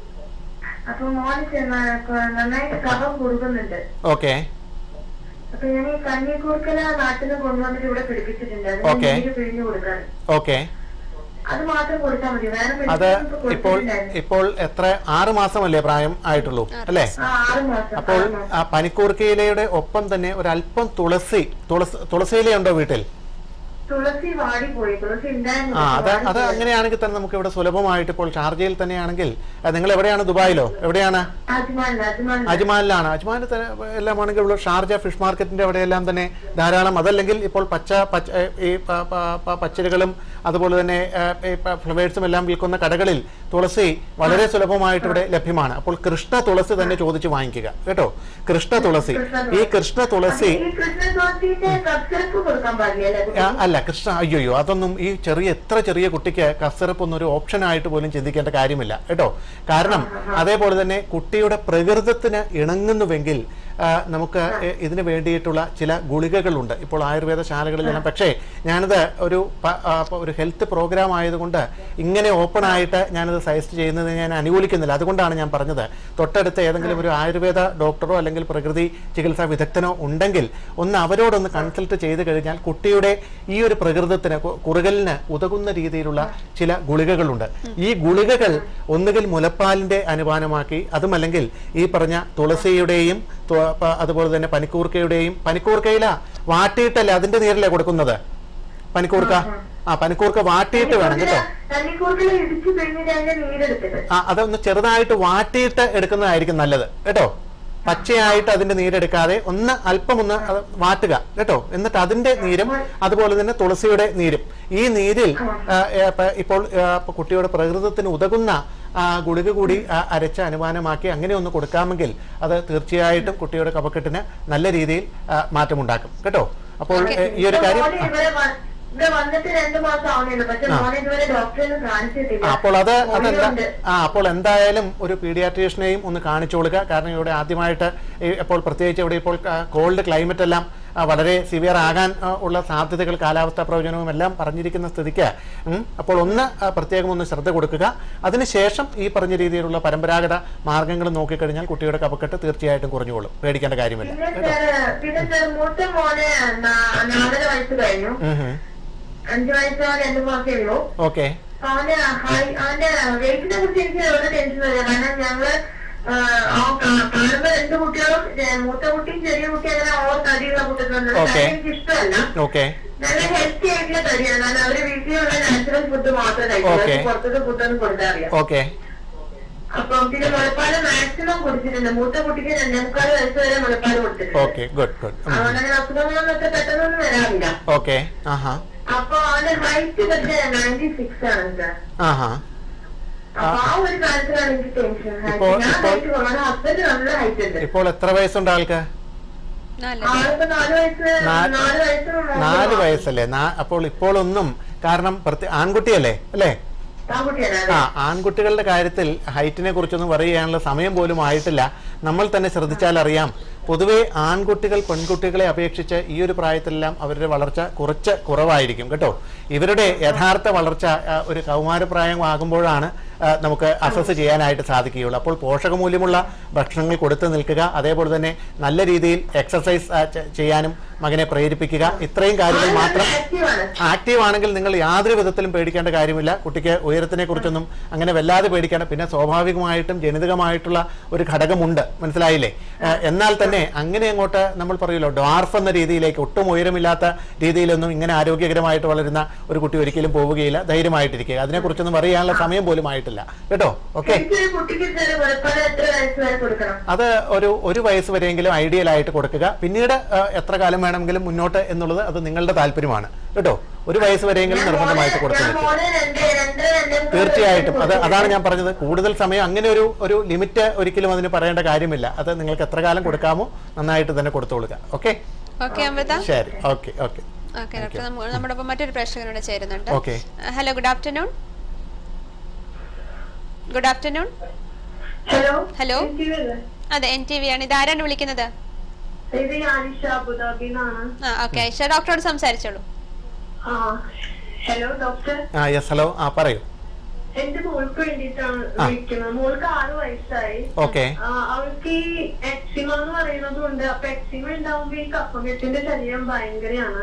[SPEAKER 4] അപ്പൊ മോന് ചെന്ന- ഇപ്പൊ നന്നായിട്ട് കഫം കൊടുക്കുന്നുണ്ട്
[SPEAKER 3] ഓക്കെ
[SPEAKER 4] അപ്പൊ ഞാൻ ഈ കഞ്ഞിക്കൂർക്കല നാട്ടിൽ നിന്ന് കൊണ്ടുവന്നിട്ട് ഇവിടെ പിടിപ്പിച്ചിട്ടുണ്ട് അതിന്
[SPEAKER 3] Okay.
[SPEAKER 4] നീര് പിഴിഞ്ഞു കൊടുക്കാൻ
[SPEAKER 3] ഓക്കെ
[SPEAKER 4] അത് മാത്രം കൊടുത്താൽ മതി വേറെ
[SPEAKER 3] അത്
[SPEAKER 4] medicine ഇപ്പൊ
[SPEAKER 3] ഇപ്പോൾ
[SPEAKER 4] കൊടുത്തിട്ടുണ്ടായിരുന്നു.
[SPEAKER 3] ഇപ്പോൾ എത്ര ആറ് മാസമല്ലേ പ്രായം ആയിട്ടുള്ളൂ അല്ലേ
[SPEAKER 4] ആ ആറ് മാസം
[SPEAKER 3] അപ്പോൾ
[SPEAKER 4] ആറ് മാസം.
[SPEAKER 3] ആ പനിക്കൂർക്കയിലയുടെ ഒപ്പം തന്നെ ഒരല്പം തുളസി തുളസി തുളസിയിലയുണ്ടോ വീട്ടിൽ
[SPEAKER 4] തുളസി വാടിപ്പോയി തുളസി ഉണ്ടായിരുന്നു
[SPEAKER 3] ആ അത് അത് അങ്ങനെയാണെങ്കിൽ തന്നെ നമുക്ക് ഇവിടെ സുലഭമായിട്ട് ഇപ്പോൾ ഷാർജയിൽ തന്നെയാണെങ്കിൽ ആ, നിങ്ങൾ എവിടെയാണ് ദുബായിലോ എവിടെയാണ്
[SPEAKER 4] അജ്മാനിൽ അജ്മാനിൽ
[SPEAKER 3] അജ്മാനിലാണ് അജ്മാനിൽ തന്നെ എല്ലാം ആണെങ്കിൽ ഇവിടെ ഷാർജ ഫിഷ് മാർക്കറ്റിന്റെ അവിടെയെല്ലാം തന്നെ ധാരാളം അതല്ലെങ്കിൽ ഇപ്പോൾ പച്ച പച്ച ഏ, ഈ പ- പ- പ- പച്ചിലകളും അതുപോലെ തന്നെ ഏ, ഈ പ- ഫ്ലവേഴ്സും എല്ലാം വിൽക്കുന്ന കടകളിൽ തുളസി വളരെ സുലഭമായിട്ട് ഇവിടെ ലഭ്യമാണ് അപ്പോൾ കൃഷ്ണ തുളസി തന്നെ ചോദിച്ച് വാങ്ങിക്കുക കേട്ടോ കൃഷ്ണ തുളസി ഈ കൃഷ്ണ തുളസി
[SPEAKER 4] ഈ കൃഷ്ണ തുളസിന്റെ കബ്സിറപ്പ് കൊടുക്കാൻ പാടില്ല അല്ലേ
[SPEAKER 3] ആ, അല്ല കൃഷ്ണ അയ്യോയ്യോ അതൊന്നും ഈ ചെറിയ എത്ര ചെറിയ കുട്ടിക്ക് കസറപ്പ് ഒന്നും ഒരു ഓപ്ഷൻ ആയിട്ട് പോലും ചിന്തിക്കേണ്ട കാര്യമില്ല കേട്ടോ കാരണം അതേപോലെ തന്നെ കുട്ടിയുടെ പ്രകൃതത്തിന് ഇണങ്ങുന്നുവെങ്കിൽ ആ, നമുക്ക് എ- ഇതിന് വേണ്ടിയിട്ടുള്ള ചില ഗുളികകളുണ്ട് ഇപ്പോൾ ആയുർവേദ ശാലകളിലെല്ലാം പക്ഷേ ഞാനത് ഒരു പ- ആ, പ- ഒരു ഹെൽത്ത് പ്രോഗ്രാം ആയതുകൊണ്ട് ഇങ്ങനെ ഓപ്പൺ ആയിട്ട് ഞാനത് സജസ്റ്റ് ചെയ്യുന്നത് ഞാൻ അനുകൂലിക്കുന്നില്ല അതുകൊണ്ടാണ് ഞാൻ പറഞ്ഞത് തൊട്ടടുത്ത് ഏതെങ്കിലും ഒരു ആയുർവേദ ഡോക്ടറോ അല്ലെങ്കിൽ പ്രകൃതി ചികിത്സാ വിദഗ്ധനോ ഉണ്ടെങ്കിൽ ഒന്ന് അവരോടൊന്ന് കൺസൾട്ട് ചെയ്ത് കഴിഞ്ഞാൽ കുട്ടിയുടെ ഈ ഒരു പ്രകൃതത്തിന് കു- കുറുകലിന് ഉതകുന്ന രീതിയിലുള്ള ചില ഗുളികകളുണ്ട് ഈ ഗുളികകൾ ഒന്നുകിൽ മുലപ്പാലിന്റെ അനുപാനമാക്കി അതുമല്ലെങ്കിൽ ഈ പറഞ്ഞ തുളസിയുടെയും തു- പ- അതുപോലെ തന്നെ പനിക്കൂർക്കയുടെയും പനിക്കൂർക്കയില വാട്ടിയിട്ടല്ലേ അതിന്റെ നീരല്ലേ കൊടുക്കുന്നത് പനിക്കൂർക്ക ആ പനിക്കൂർക്ക വാട്ടിയിട്ട് വേണം കേട്ടോ
[SPEAKER 4] കഞ്ഞിക്കൂർക്കല ഇടിച്ചു പിഴിഞ്ഞിട്ട് അതിന്റെ നീരെടുത്തിട്ട്
[SPEAKER 3] ആ അതൊന്ന് ചെറുതായിട്ട് വാട്ടിയിട്ട് എടുക്കുന്നതായിരിക്കും നല്ലത് കേട്ടോ പച്ചയായിട്ട് അതിന്റെ നീരെടുക്കാതെ ഒന്ന് അല്പം ഒന്ന് അത് വാട്ടുക കേട്ടോ എന്നിട്ട് അതിന്റെ നീരും അതുപോലെ തന്നെ തുളസിയുടെ നീരും ഈ നീരിൽ ആ, ഏ, പ- ഇപ്പോൾ ആ, ഇപ്പൊ കുട്ടിയുടെ പ്രകൃതത്തിന് ഉതകുന്ന ആ, ഗുളിക കൂടി ആ, അരച്ച് അനുമാനമാക്കി അങ്ങനെ ഒന്ന് കൊടുക്കാമെങ്കിൽ അത് തീർച്ചയായിട്ടും കുട്ടിയുടെ കഫക്കെട്ടിന് നല്ല രീതിയിൽ ആ, മാറ്റമുണ്ടാക്കും കേട്ടോ അപ്പോൾ ഏ, ഈ ഒരു കാര്യം
[SPEAKER 1] മോനെ ഇവിടെ വ- ഇവിടെ വന്നിട്ട് രണ്ടു മാസം ആവുന്നുള്ളൂ പക്ഷെ മോനെ ഇതുവരെ ഡോക്ടറെ കാണിച്ചിട്ടില്ല
[SPEAKER 3] ആ, അപ്പോൾ അത് അതെന്താ
[SPEAKER 1] മോനുണ്ട്.
[SPEAKER 3] ആ അപ്പോൾ എന്തായാലും ഒരു പീഡിയാട്രീഷ്യനെയും ഒന്ന് കാണിച്ചു കൊടുക്കുക കാരണം ഇവിടെ ആദ്യമായിട്ട് ഈ ഇപ്പോൾ പ്രത്യേകിച്ച് ഇവിടെ ഇപ്പോൾ കോൾഡ് ക്ലൈമറ്റ് എല്ലാം ആ, വളരെ സിവിയർ ആകാൻ ആ, ഉള്ള സാധ്യതകൾ കാലാവസ്ഥാ പ്രവചനവും എല്ലാം പറഞ്ഞിരിക്കുന്ന സ്ഥിതിക്ക് ഉം, അപ്പോൾ ഒന്ന് ആ, പ്രത്യേകം ഒന്ന് ശ്രദ്ധ കൊടുക്കുക അതിനുശേഷം ഈ പറഞ്ഞ രീതിയിലുള്ള പരമ്പരാഗത മാർഗങ്ങൾ നോക്കിക്കഴിഞ്ഞാൽ കുട്ടിയുടെ കഫക്കെട്ട് തീർച്ചയായിട്ടും കുറഞ്ഞുകൊള്ളും പേടിക്കേണ്ട കാര്യമില്ല
[SPEAKER 1] പിന്നെ
[SPEAKER 3] കേട്ടോ
[SPEAKER 1] സാറ് പിന്നെ സാർ മൂത്ത മോന് നാ- നാലര വയസ്സ് കഴിഞ്ഞു അഞ്ചു വയസ്സോ രണ്ടു മാസമേ ഉള്ളൂ
[SPEAKER 3] ഓക്കെ
[SPEAKER 1] അവന്റെ ഹൈ അവന്റെ വെയിറ്റിനെ കുറിച്ച് എനിക്ക് വളരെ ടെൻഷൻ വരിക കാരണം ഞങ്ങള് ആ, ആ കാ- കാണുമ്പോ രണ്ട് കുട്ടികളും ഏ, മൂത്ത കുട്ടിയും ചെറിയ കുട്ടി അങ്ങനെ ഓർ തടിയുള്ള കുട്ടികളുണ്ട്
[SPEAKER 3] Okay.
[SPEAKER 1] എനിക്ക് ഇഷ്ടമല്ല
[SPEAKER 3] ഓക്കെ
[SPEAKER 1] നല്ല ഹെൽത്തി ആയിട്ടുള്ള തടിയാണ് കാരണം അവര് വീട്ടിലുള്ള നാച്ചുറൽ ഫുഡ് മാത്രമേ കഴിക്കൂ
[SPEAKER 3] Okay.
[SPEAKER 1] അവർക്ക് പുറത്തത്തെ ഫുഡൊന്നും കൊടുക്കാറില്ല
[SPEAKER 3] ഓക്കെ
[SPEAKER 1] അപ്പം പിന്നെ മുലപ്പാല് മാക്സിമം കുടിച്ചിട്ടുണ്ട് മൂത്ത കുട്ടിക്ക് രണ്ടേമുക്കാൽ വയസ്സ് വരെ മുലപ്പാല് കൊടുത്തിട്ടുണ്ട്
[SPEAKER 3] ഓക്കെ ഗുഡ് ഗുഡ്
[SPEAKER 1] അവനങ്ങനെ അസുഖങ്ങളൊക്കെ പെട്ടെന്നൊന്നും വരാറില്ല
[SPEAKER 3] ഓക്കെ ആഹാ
[SPEAKER 1] അപ്പൊ അവന്റെ ഹൈറ്റ് പക്ഷേ നയൻറ്റി സിക്സ് ആണ് സാർ
[SPEAKER 3] ആഹാ
[SPEAKER 1] അപ്പൊ ആ ഒരു കാര്യത്തിലാണ് എനിക്ക് ടെൻഷൻ
[SPEAKER 3] ഇപ്പോ-
[SPEAKER 1] ഞാൻ
[SPEAKER 3] ഇപ്പോൾ-
[SPEAKER 1] ഹൈറ്റ് കുറവാണ് ഹസ്ബൻഡ് നല്ല ഹൈറ്റ് ഉണ്ട്
[SPEAKER 3] ഇപ്പോൾ എത്ര വയസ്സുണ്ട് ആൾക്ക്
[SPEAKER 2] നാല്
[SPEAKER 1] ആളിപ്പോ നാല് വയസ്സ്
[SPEAKER 3] നാ-
[SPEAKER 1] നാല് വയസ്സ്
[SPEAKER 3] നാല് വയസ്സല്ലേ നാ- അപ്പോൾ ഇപ്പോൾ ഒന്നും കാരണം പ്രത്യേക ആൺകുട്ടിയല്ലേ അല്ലേ
[SPEAKER 1] ആൺകുട്ടിയാണ്
[SPEAKER 3] ആ ആൺകുട്ടികളുടെ കാര്യത്തിൽ ഹൈറ്റിനെ കുറിച്ചൊന്നും പറയാനുള്ള സമയം പോലും ആയിട്ടില്ല നമ്മൾ തന്നെ ശ്രദ്ധിച്ചാൽ അറിയാം പൊതുവെ ആൺകുട്ടികൾ പെൺകുട്ടികളെ അപേക്ഷിച്ച് ഈ ഒരു പ്രായത്തിലെല്ലാം അവരുടെ വളർച്ച കുറച്ച് കുറവായിരിക്കും കേട്ടോ ഇവരുടെ യഥാർത്ഥ വളർച്ച ആ, ഒരു കൗമാരപ്രായം ആകുമ്പോഴാണ് ആ, നമുക്ക് അസസ് ചെയ്യാനായിട്ട് സാധിക്കുകയുള്ളൂ അപ്പോൾ പോഷകമൂല്യമുള്ള ഭക്ഷണങ്ങൾ കൊടുത്തു നിൽക്കുക അതേപോലെ തന്നെ നല്ല രീതിയിൽ എക്സസൈസ് ആ, ചെ- ചെയ്യാനും മകനെ പ്രേരിപ്പിക്കുക ഇത്രയും കാര്യങ്ങൾ മാത്രം
[SPEAKER 1] ആക്റ്റീവാണ്
[SPEAKER 3] ആക്റ്റീവ് ആണെങ്കിൽ നിങ്ങൾ യാതൊരു വിധത്തിലും പേടിക്കേണ്ട കാര്യമില്ല കുട്ടിക്ക് ഉയരത്തിനെ കുറിച്ചൊന്നും അങ്ങനെ വല്ലാതെ പേടിക്കേണ്ട പിന്നെ സ്വാഭാവികമായിട്ടും ജനിതകമായിട്ടുള്ള ഒരു ഘടകമുണ്ട് മനസ്സിലായില്ലേ ഏഹ് എന്നാൽ തന്നെ അങ്ങനെ അങ്ങോട്ട് നമ്മൾ പറയുമല്ലോ ഡാർഫ് എന്ന രീതിയിലേക്ക് ഒട്ടും ഉയരമില്ലാത്ത രീതിയിലൊന്നും ഇങ്ങനെ ആരോഗ്യകരമായിട്ട് വളരുന്ന ഒരു കുട്ടി ഒരിക്കലും പോവുകയില്ല ധൈര്യമായിട്ടിരിക്കുക അതിനെക്കുറിച്ചൊന്നും അറിയാനുള്ള സമയം പോലും ആയിട്ടില്ല കേട്ടോ ഓക്കെ
[SPEAKER 1] എനിക്കൊരു കുട്ടിക്ക് സാർ മുലപ്പാല് എത്ര വയസ്സ് വരെ കൊടുക്കണം
[SPEAKER 3] അത് ഒരു ഒരു വയസ്സ് വരെയെങ്കിലും ഐഡിയൽ ആയിട്ട് കൊടുക്കുക പിന്നീട് ഏഹ്, എത്ര കാലം വേണമെങ്കിലും മുന്നോട്ട് എന്നുള്ളത് അത് നിങ്ങളുടെ താല്പര്യമാണ് കേട്ടോ ഒരു വയസ്സ് വരെയെങ്കിലും
[SPEAKER 1] ഞാൻ
[SPEAKER 3] നിർബന്ധമായിട്ട്
[SPEAKER 1] മോനെ-
[SPEAKER 3] കൊടുത്തു
[SPEAKER 1] ഞാൻ
[SPEAKER 3] നിൽക്കുക
[SPEAKER 1] മോനെ രണ്ട് രണ്ട് രണ്ടേ മുക്കാൽ
[SPEAKER 3] തീർച്ചയായിട്ടും അത്
[SPEAKER 1] വയസ്സിൽ
[SPEAKER 3] അതാണ് ഞാൻ പറഞ്ഞത് കൂടുതൽ സമയം അങ്ങനെ ഒരു ഒരു ലിമിറ്റ് ഒരിക്കലും അതിന് പറയേണ്ട കാര്യമില്ല അത് നിങ്ങൾക്ക് എത്ര കാലം കൊടുക്കാമോ നന്നായിട്ട് തന്നെ കൊടുത്തു കൊടുക്കുക ഓക്കെ
[SPEAKER 2] ഓക്കെ അമൃത
[SPEAKER 3] ശരി ഓക്കെ ഓക്കെ
[SPEAKER 2] ഓക്കെ ഡോക്ടർ നമ്മ- നമ്മുടെ ഒപ്പം മറ്റൊരു പ്രേക്ഷകനോട് ചേരുന്നുണ്ട്
[SPEAKER 3] Okay.
[SPEAKER 2] Hello good afternoon good afternoon
[SPEAKER 1] hello
[SPEAKER 2] hello
[SPEAKER 1] ഇതല്ലേ?
[SPEAKER 2] അതെ എൻ ടി വി ആണ് ഇത് ആരാണ് വിളിക്കുന്നത്
[SPEAKER 1] ഇത് ആനിഷ അബുദാബിന്നാണ്
[SPEAKER 2] ആ ഓക്കെ ഐഷ ഡോക്ടറോട് സംസാരിച്ചോളൂ
[SPEAKER 1] ആ ഹലോ ഡോക്ടർ
[SPEAKER 3] ആ യെസ് ഹലോ ആ പറയൂ
[SPEAKER 1] എന്റെ മോൾക്ക് വേണ്ടിയിട്ടാണ്
[SPEAKER 3] ആ.
[SPEAKER 1] വിളിക്കുന്നത് മോൾക്ക് ആറ് വയസ്സായി
[SPEAKER 3] ഓക്കെ
[SPEAKER 1] ആ, അവൾക്ക് ഈ എക്സിമ എന്ന് പറയുന്നതും ഉണ്ട് അപ്പൊ എക്സിമ ഉണ്ടാവുമ്പോ ഈ കഫകെട്ടിന്റെ ശരീരം ഭയങ്കരമാണ്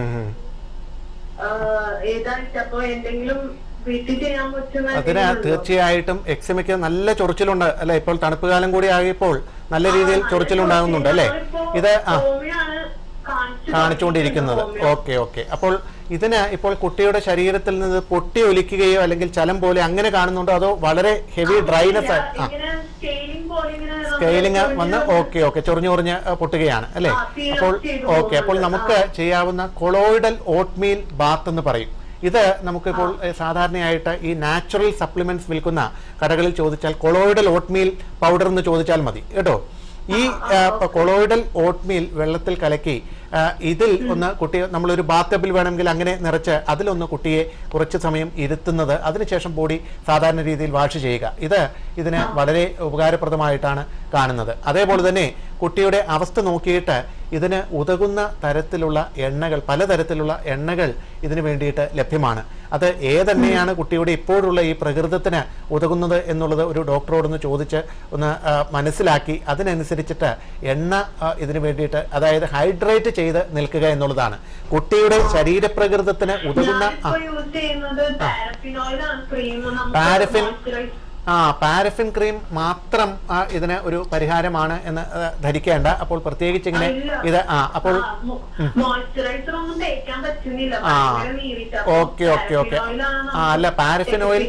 [SPEAKER 1] ആ, ഏതായിട്ട് അപ്പൊ എന്തെങ്കിലും വീട്ടിൽ ചെയ്യാൻ പറ്റുന്ന
[SPEAKER 3] അതിന്
[SPEAKER 1] എന്തെങ്കിലും ഉണ്ടോ?
[SPEAKER 3] തീർച്ചയായിട്ടും എക്സിമയ്ക്ക് നല്ല ചൊറിച്ചിലുണ്ട് അല്ലെ ഇപ്പോൾ തണുപ്പ് കാലം കൂടി ആയപ്പോൾ നല്ല രീതിയിൽ
[SPEAKER 1] ആ,
[SPEAKER 3] ചൊറിച്ചിലുണ്ടാകുന്നുണ്ട് അല്ലേ
[SPEAKER 1] ഞങ്ങളിപ്പോ
[SPEAKER 3] ഇത് ആ
[SPEAKER 1] ഹോമിയോയാണ് കാണിച്ചു
[SPEAKER 3] കാണിച്ചുകൊണ്ടിരിക്കുന്നത്
[SPEAKER 1] ഹോമിയോ.
[SPEAKER 3] ഓക്കെ ഓക്കെ അപ്പോൾ ഇതിന് ഇപ്പോൾ കുട്ടിയുടെ ശരീരത്തിൽ നിന്ന് പൊട്ടി ഒലിക്കുകയോ അല്ലെങ്കിൽ ചലം പോലെ അങ്ങനെ കാണുന്നുണ്ടോ അതോ വളരെ ഹെവി ഡ്രൈനെസ് ആ
[SPEAKER 1] ഇങ്ങനെ സ്കെയിലിംഗ് പോലെ ഇങ്ങനെ നമ്മള്
[SPEAKER 3] സ്കെയിലിംഗ് വന്ന്
[SPEAKER 1] ചൊറിഞ്ഞ്
[SPEAKER 3] ഓക്കെ ഓക്കെ ചൊറിഞ്ഞു ചൊറിഞ്ഞ് ആ, പൊട്ടുകയാണ് അല്ലേ
[SPEAKER 1] ആ, peel
[SPEAKER 3] അപ്പോൾ
[SPEAKER 1] ചെയ്ത്
[SPEAKER 3] ഓക്കെ അപ്പോൾ
[SPEAKER 1] പോകുന്നത്.
[SPEAKER 3] നമുക്ക് ചെയ്യാവുന്ന കൊളോയിഡൽ ഓട്ട്മീൽ ബാത്ത് എന്ന് പറയും ഇത് നമുക്കിപ്പോൾ ഏ, സാധാരണയായിട്ട് ഈ നാച്ചുറൽ സപ്ലിമെന്റ്സ് വിൽക്കുന്ന കടകളിൽ ചോദിച്ചാൽ കൊളോയിഡൽ ഓട്ട്മീൽ പൗഡർ എന്ന് ചോദിച്ചാൽ മതി കേട്ടോ ഈ കൊളോയിഡൽ ഓട്ട്മീൽ വെള്ളത്തിൽ കലക്കി ആ, ഇതിൽ ഒന്ന് കുട്ടിയെ നമ്മളൊരു ബാത്തബിൽ വേണമെങ്കിൽ അങ്ങനെ നിറച്ച് അതിലൊന്ന് കുട്ടിയെ കുറച്ച് സമയം ഇരുത്തുന്നത് അതിനുശേഷം ബോഡി സാധാരണ രീതിയിൽ വാഷ് ചെയ്യുക ഇത് ഇതിന് വളരെ ഉപകാരപ്രദമായിട്ടാണ് കാണുന്നത് അതേപോലെ തന്നെ കുട്ടിയുടെ അവസ്ഥ നോക്കിയിട്ട് ഇതിന് ഉതകുന്ന തരത്തിലുള്ള എണ്ണകൾ പലതരത്തിലുള്ള എണ്ണകൾ ഇതിന് വേണ്ടിയിട്ട് ലഭ്യമാണ് അത് ഏതെണ്ണയാണ് കുട്ടിയുടെ ഇപ്പോഴുള്ള ഈ പ്രകൃതത്തിന് ഉതകുന്നത് എന്നുള്ളത് ഒരു ഡോക്ടറോടൊന്ന് ചോദിച്ച് ഒന്ന് ആ, മനസ്സിലാക്കി അതിനനുസരിച്ചിട്ട് എണ്ണ ആ, ഇതിന് വേണ്ടിയിട്ട് അതായത് ഹൈഡ്രേറ്റ് ചെയ്ത് നിൽക്കുക എന്നുള്ളതാണ് കുട്ടിയുടെ ശരീരപ്രകൃതത്തിന് ഉതകുന്ന ആ,
[SPEAKER 1] ഞാനിപ്പോ യൂസ് ചെയ്യുന്നത് പാരഫിനോയിൽ ആണ് ക്രീം
[SPEAKER 3] പാരഫിൻ ആ പാരഫിൻ ക്രീം മാത്രം ആ, ഇതിന് ഒരു പരിഹാരമാണ് എന്ന് ആ, ധരിക്കേണ്ട അപ്പോൾ പ്രത്യേകിച്ച് ഇങ്ങനെ ഇത് ആ അപ്പോൾ
[SPEAKER 1] മോയ്സ്ചറൈസർ ഒന്നും തേക്കാൻ പറ്റുന്നില്ല
[SPEAKER 3] ആ
[SPEAKER 1] ഭയങ്കര നീറിട്ട്. അപ്പൊ
[SPEAKER 3] okay okay okay
[SPEAKER 1] paraffin oil ആണ്
[SPEAKER 3] ആ അല്ല പാരഫിൻ ഓയിൽ
[SPEAKER 1] പിന്നെ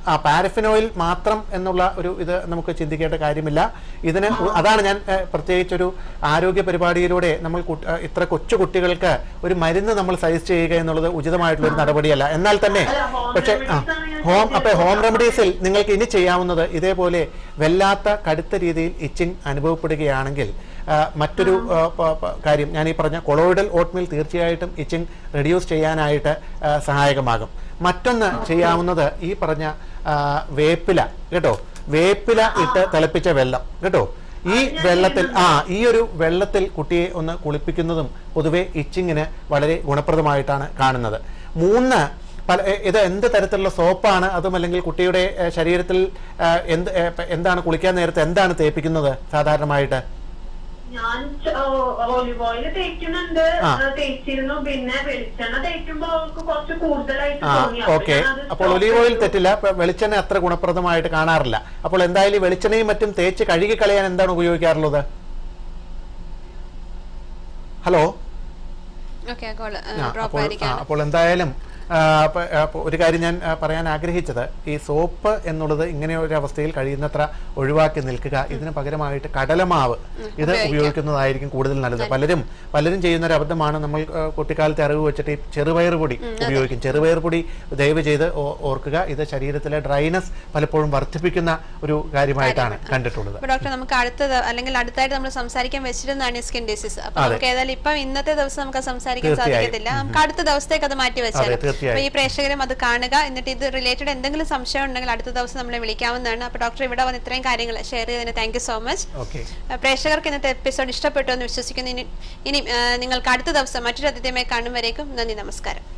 [SPEAKER 3] ആ പാരഫിനോയിൽ മാത്രം എന്നുള്ള ഒരു ഇത് നമുക്ക് ചിന്തിക്കേണ്ട കാര്യമില്ല ഇതിന് ഉ- അതാണ് ഞാൻ ഏഹ്, പ്രത്യേകിച്ചൊരു ആരോഗ്യ പരിപാടിയിലൂടെ നമ്മൾ കുട്ട്- ഏഹ്, ഇത്ര കൊച്ചു കുട്ടികൾക്ക് ഒരു മരുന്ന് നമ്മൾ സജസ്റ്റ് ചെയ്യുക എന്നുള്ളത് ഉചിതമായിട്ടുള്ള ഒരു നടപടിയല്ല എന്നാൽ തന്നെ
[SPEAKER 1] അല്ല, home
[SPEAKER 3] പക്ഷേ ആ
[SPEAKER 1] remedies ആണ് ഞാൻ
[SPEAKER 3] ഹോം അപ്പൊ ഹോം
[SPEAKER 1] ചോദിച്ചത്.
[SPEAKER 3] റെമഡീസിൽ നിങ്ങൾക്ക് ഇനി ചെയ്യാവുന്നത് ഇതേപോലെ വല്ലാത്ത കടുത്ത രീതിയിൽ ഇച്ചിങ് അനുഭവപ്പെടുകയാണെങ്കിൽ ആ, മറ്റൊരു ആ, പ- പ- കാര്യം ഞാൻ ഈ പറഞ്ഞ കൊളോയിഡൽ ഓട്ട്മിൽ തീർച്ചയായിട്ടും ഇച്ചിങ് റെഡ്യൂസ് ചെയ്യാനായിട്ട് ആ, സഹായകമാകും മറ്റൊന്ന് ചെയ്യാവുന്നത് ഈ പറഞ്ഞ ആ, വേപ്പില കേട്ടോ വേപ്പില ഇട്ട് തിളപ്പിച്ച വെള്ളം കേട്ടോ ഈ വെള്ളത്തിൽ ആ ഈ ഒരു വെള്ളത്തിൽ കുട്ടിയെ ഒന്ന് കുളിപ്പിക്കുന്നതും പൊതുവെ ഇച്ചിങ്ങിന് വളരെ ഗുണപ്രദമായിട്ടാണ് കാണുന്നത് മൂന്ന് പല എ- ഇത് എന്ത് തരത്തിലുള്ള സോപ്പാണ് അതും അല്ലെങ്കിൽ കുട്ടിയുടെ ഏ, ശരീരത്തിൽ ഏ, എന്ത് ഏ, പ- എന്താണ് കുളിക്കാൻ നേരത്തെ എന്താണ് തേപ്പിക്കുന്നത് സാധാരണമായിട്ട്
[SPEAKER 1] ഞാൻ ഓലിവ് ഓയിൽ തേക്കുന്നുണ്ട്
[SPEAKER 3] ആ.
[SPEAKER 1] ആ, തേച്ചിരുന്നു പിന്നെ വെളിച്ചെണ്ണ തേക്കുമ്പോ അവൾക്ക് കുറച്ച് കൂടുതലായിട്ട്
[SPEAKER 3] ആ
[SPEAKER 1] തോന്നി അപ്പൊ
[SPEAKER 3] ഓക്കെ
[SPEAKER 1] ഞാനത്
[SPEAKER 3] അപ്പോൾ
[SPEAKER 1] stop
[SPEAKER 3] ഒലീവ് ഓയിൽ
[SPEAKER 1] ചെയ്തു.
[SPEAKER 3] തെറ്റില്ല ഇപ്പൊ വെളിച്ചെണ്ണ അത്ര ഗുണപ്രദമായിട്ട് കാണാറില്ല അപ്പോൾ എന്തായാലും ഈ വെളിച്ചെണ്ണയും മറ്റും തേച്ച് കഴുകി കളയാൻ എന്താണ് ഉപയോഗിക്കാറുള്ളത് ഹലോ
[SPEAKER 2] ഓക്കെ കോൾ
[SPEAKER 3] ആ,
[SPEAKER 2] ഡ്രോപ്പ്
[SPEAKER 3] അപ്പോൾ ആ,
[SPEAKER 2] ആയിരിക്കാണ്
[SPEAKER 3] അപ്പോൾ എന്തായാലും ആ, അപ്പ- അപ്പൊ ഒരു കാര്യം ഞാൻ ആ, പറയാൻ ആഗ്രഹിച്ചത് ഈ സോപ്പ് എന്നുള്ളത് ഇങ്ങനെ ഒരു അവസ്ഥയിൽ കഴിയുന്നത്ര ഒഴിവാക്കി നിൽക്കുക ഇതിന് പകരമായിട്ട് കടലമാവ് ഇത് ഉപയോഗിക്കുന്നതായിരിക്കും കൂടുതൽ നല്ലത് പലരും പലരും ചെയ്യുന്ന ഒരു അബദ്ധമാണ് നമ്മൾ ആ, കുട്ടിക്കാലത്തെ അറിവ് വെച്ചിട്ട് ഈ ചെറുപയർ പൊടി ഉപയോഗിക്കും ചെറുപയർ പൊടി ദയവ് ചെയ്ത് ഓ- ഓർക്കുക ഇത് ശരീരത്തിലെ ഡ്രൈനസ് പലപ്പോഴും വർദ്ധിപ്പിക്കുന്ന ഒരു കാര്യമായിട്ടാണ് കണ്ടിട്ടുള്ളത്
[SPEAKER 2] അപ്പൊ ഡോക്ടർ നമുക്ക് അടുത്തത് അല്ലെങ്കിൽ അടുത്തായിട്ട് നമ്മൾ സംസാരിക്കാൻ വെച്ചിരുന്നതാണ് സ്കിൻ ഡിസീസ് അപ്പൊ നമുക്ക് ഏതായാലും ഇപ്പം ഇന്നത്തെ ദിവസം നമുക്ക് അത് സംസാരിക്കാൻ
[SPEAKER 3] തീർച്ചയായും.
[SPEAKER 2] സാധിക്കത്തില്ല നമുക്ക് അടുത്ത ദിവസത്തേക്ക് അത് മാറ്റി വെച്ചാൽ
[SPEAKER 3] തീർച്ചയായും.
[SPEAKER 2] അപ്പൊ ഈ പ്രേക്ഷകരും അത് കാണുക എന്നിട്ട് ഇത് റിലേറ്റഡ് എന്തെങ്കിലും സംശയം ഉണ്ടെങ്കിൽ അടുത്ത ദിവസം നമ്മളെ വിളിക്കാവുന്നതാണ് അപ്പൊ ഡോക്ടർ ഇവിടെ വന്ന് ഇത്രയും കാര്യങ്ങൾ ഷെയർ ചെയ്തതിന് thank you so much
[SPEAKER 3] okay
[SPEAKER 2] പ്രേക്ഷകർക്ക് ഇന്നത്തെ എപ്പിസോഡ് ഇഷ്ടപ്പെട്ടു എന്ന് വിശ്വസിക്കുന്നു ഇനി ഇനി ആ, നിങ്ങൾക്ക് അടുത്ത ദിവസം മറ്റൊരു അതിഥ്യമായി കാണും വരേക്കും നന്ദി നമസ്കാരം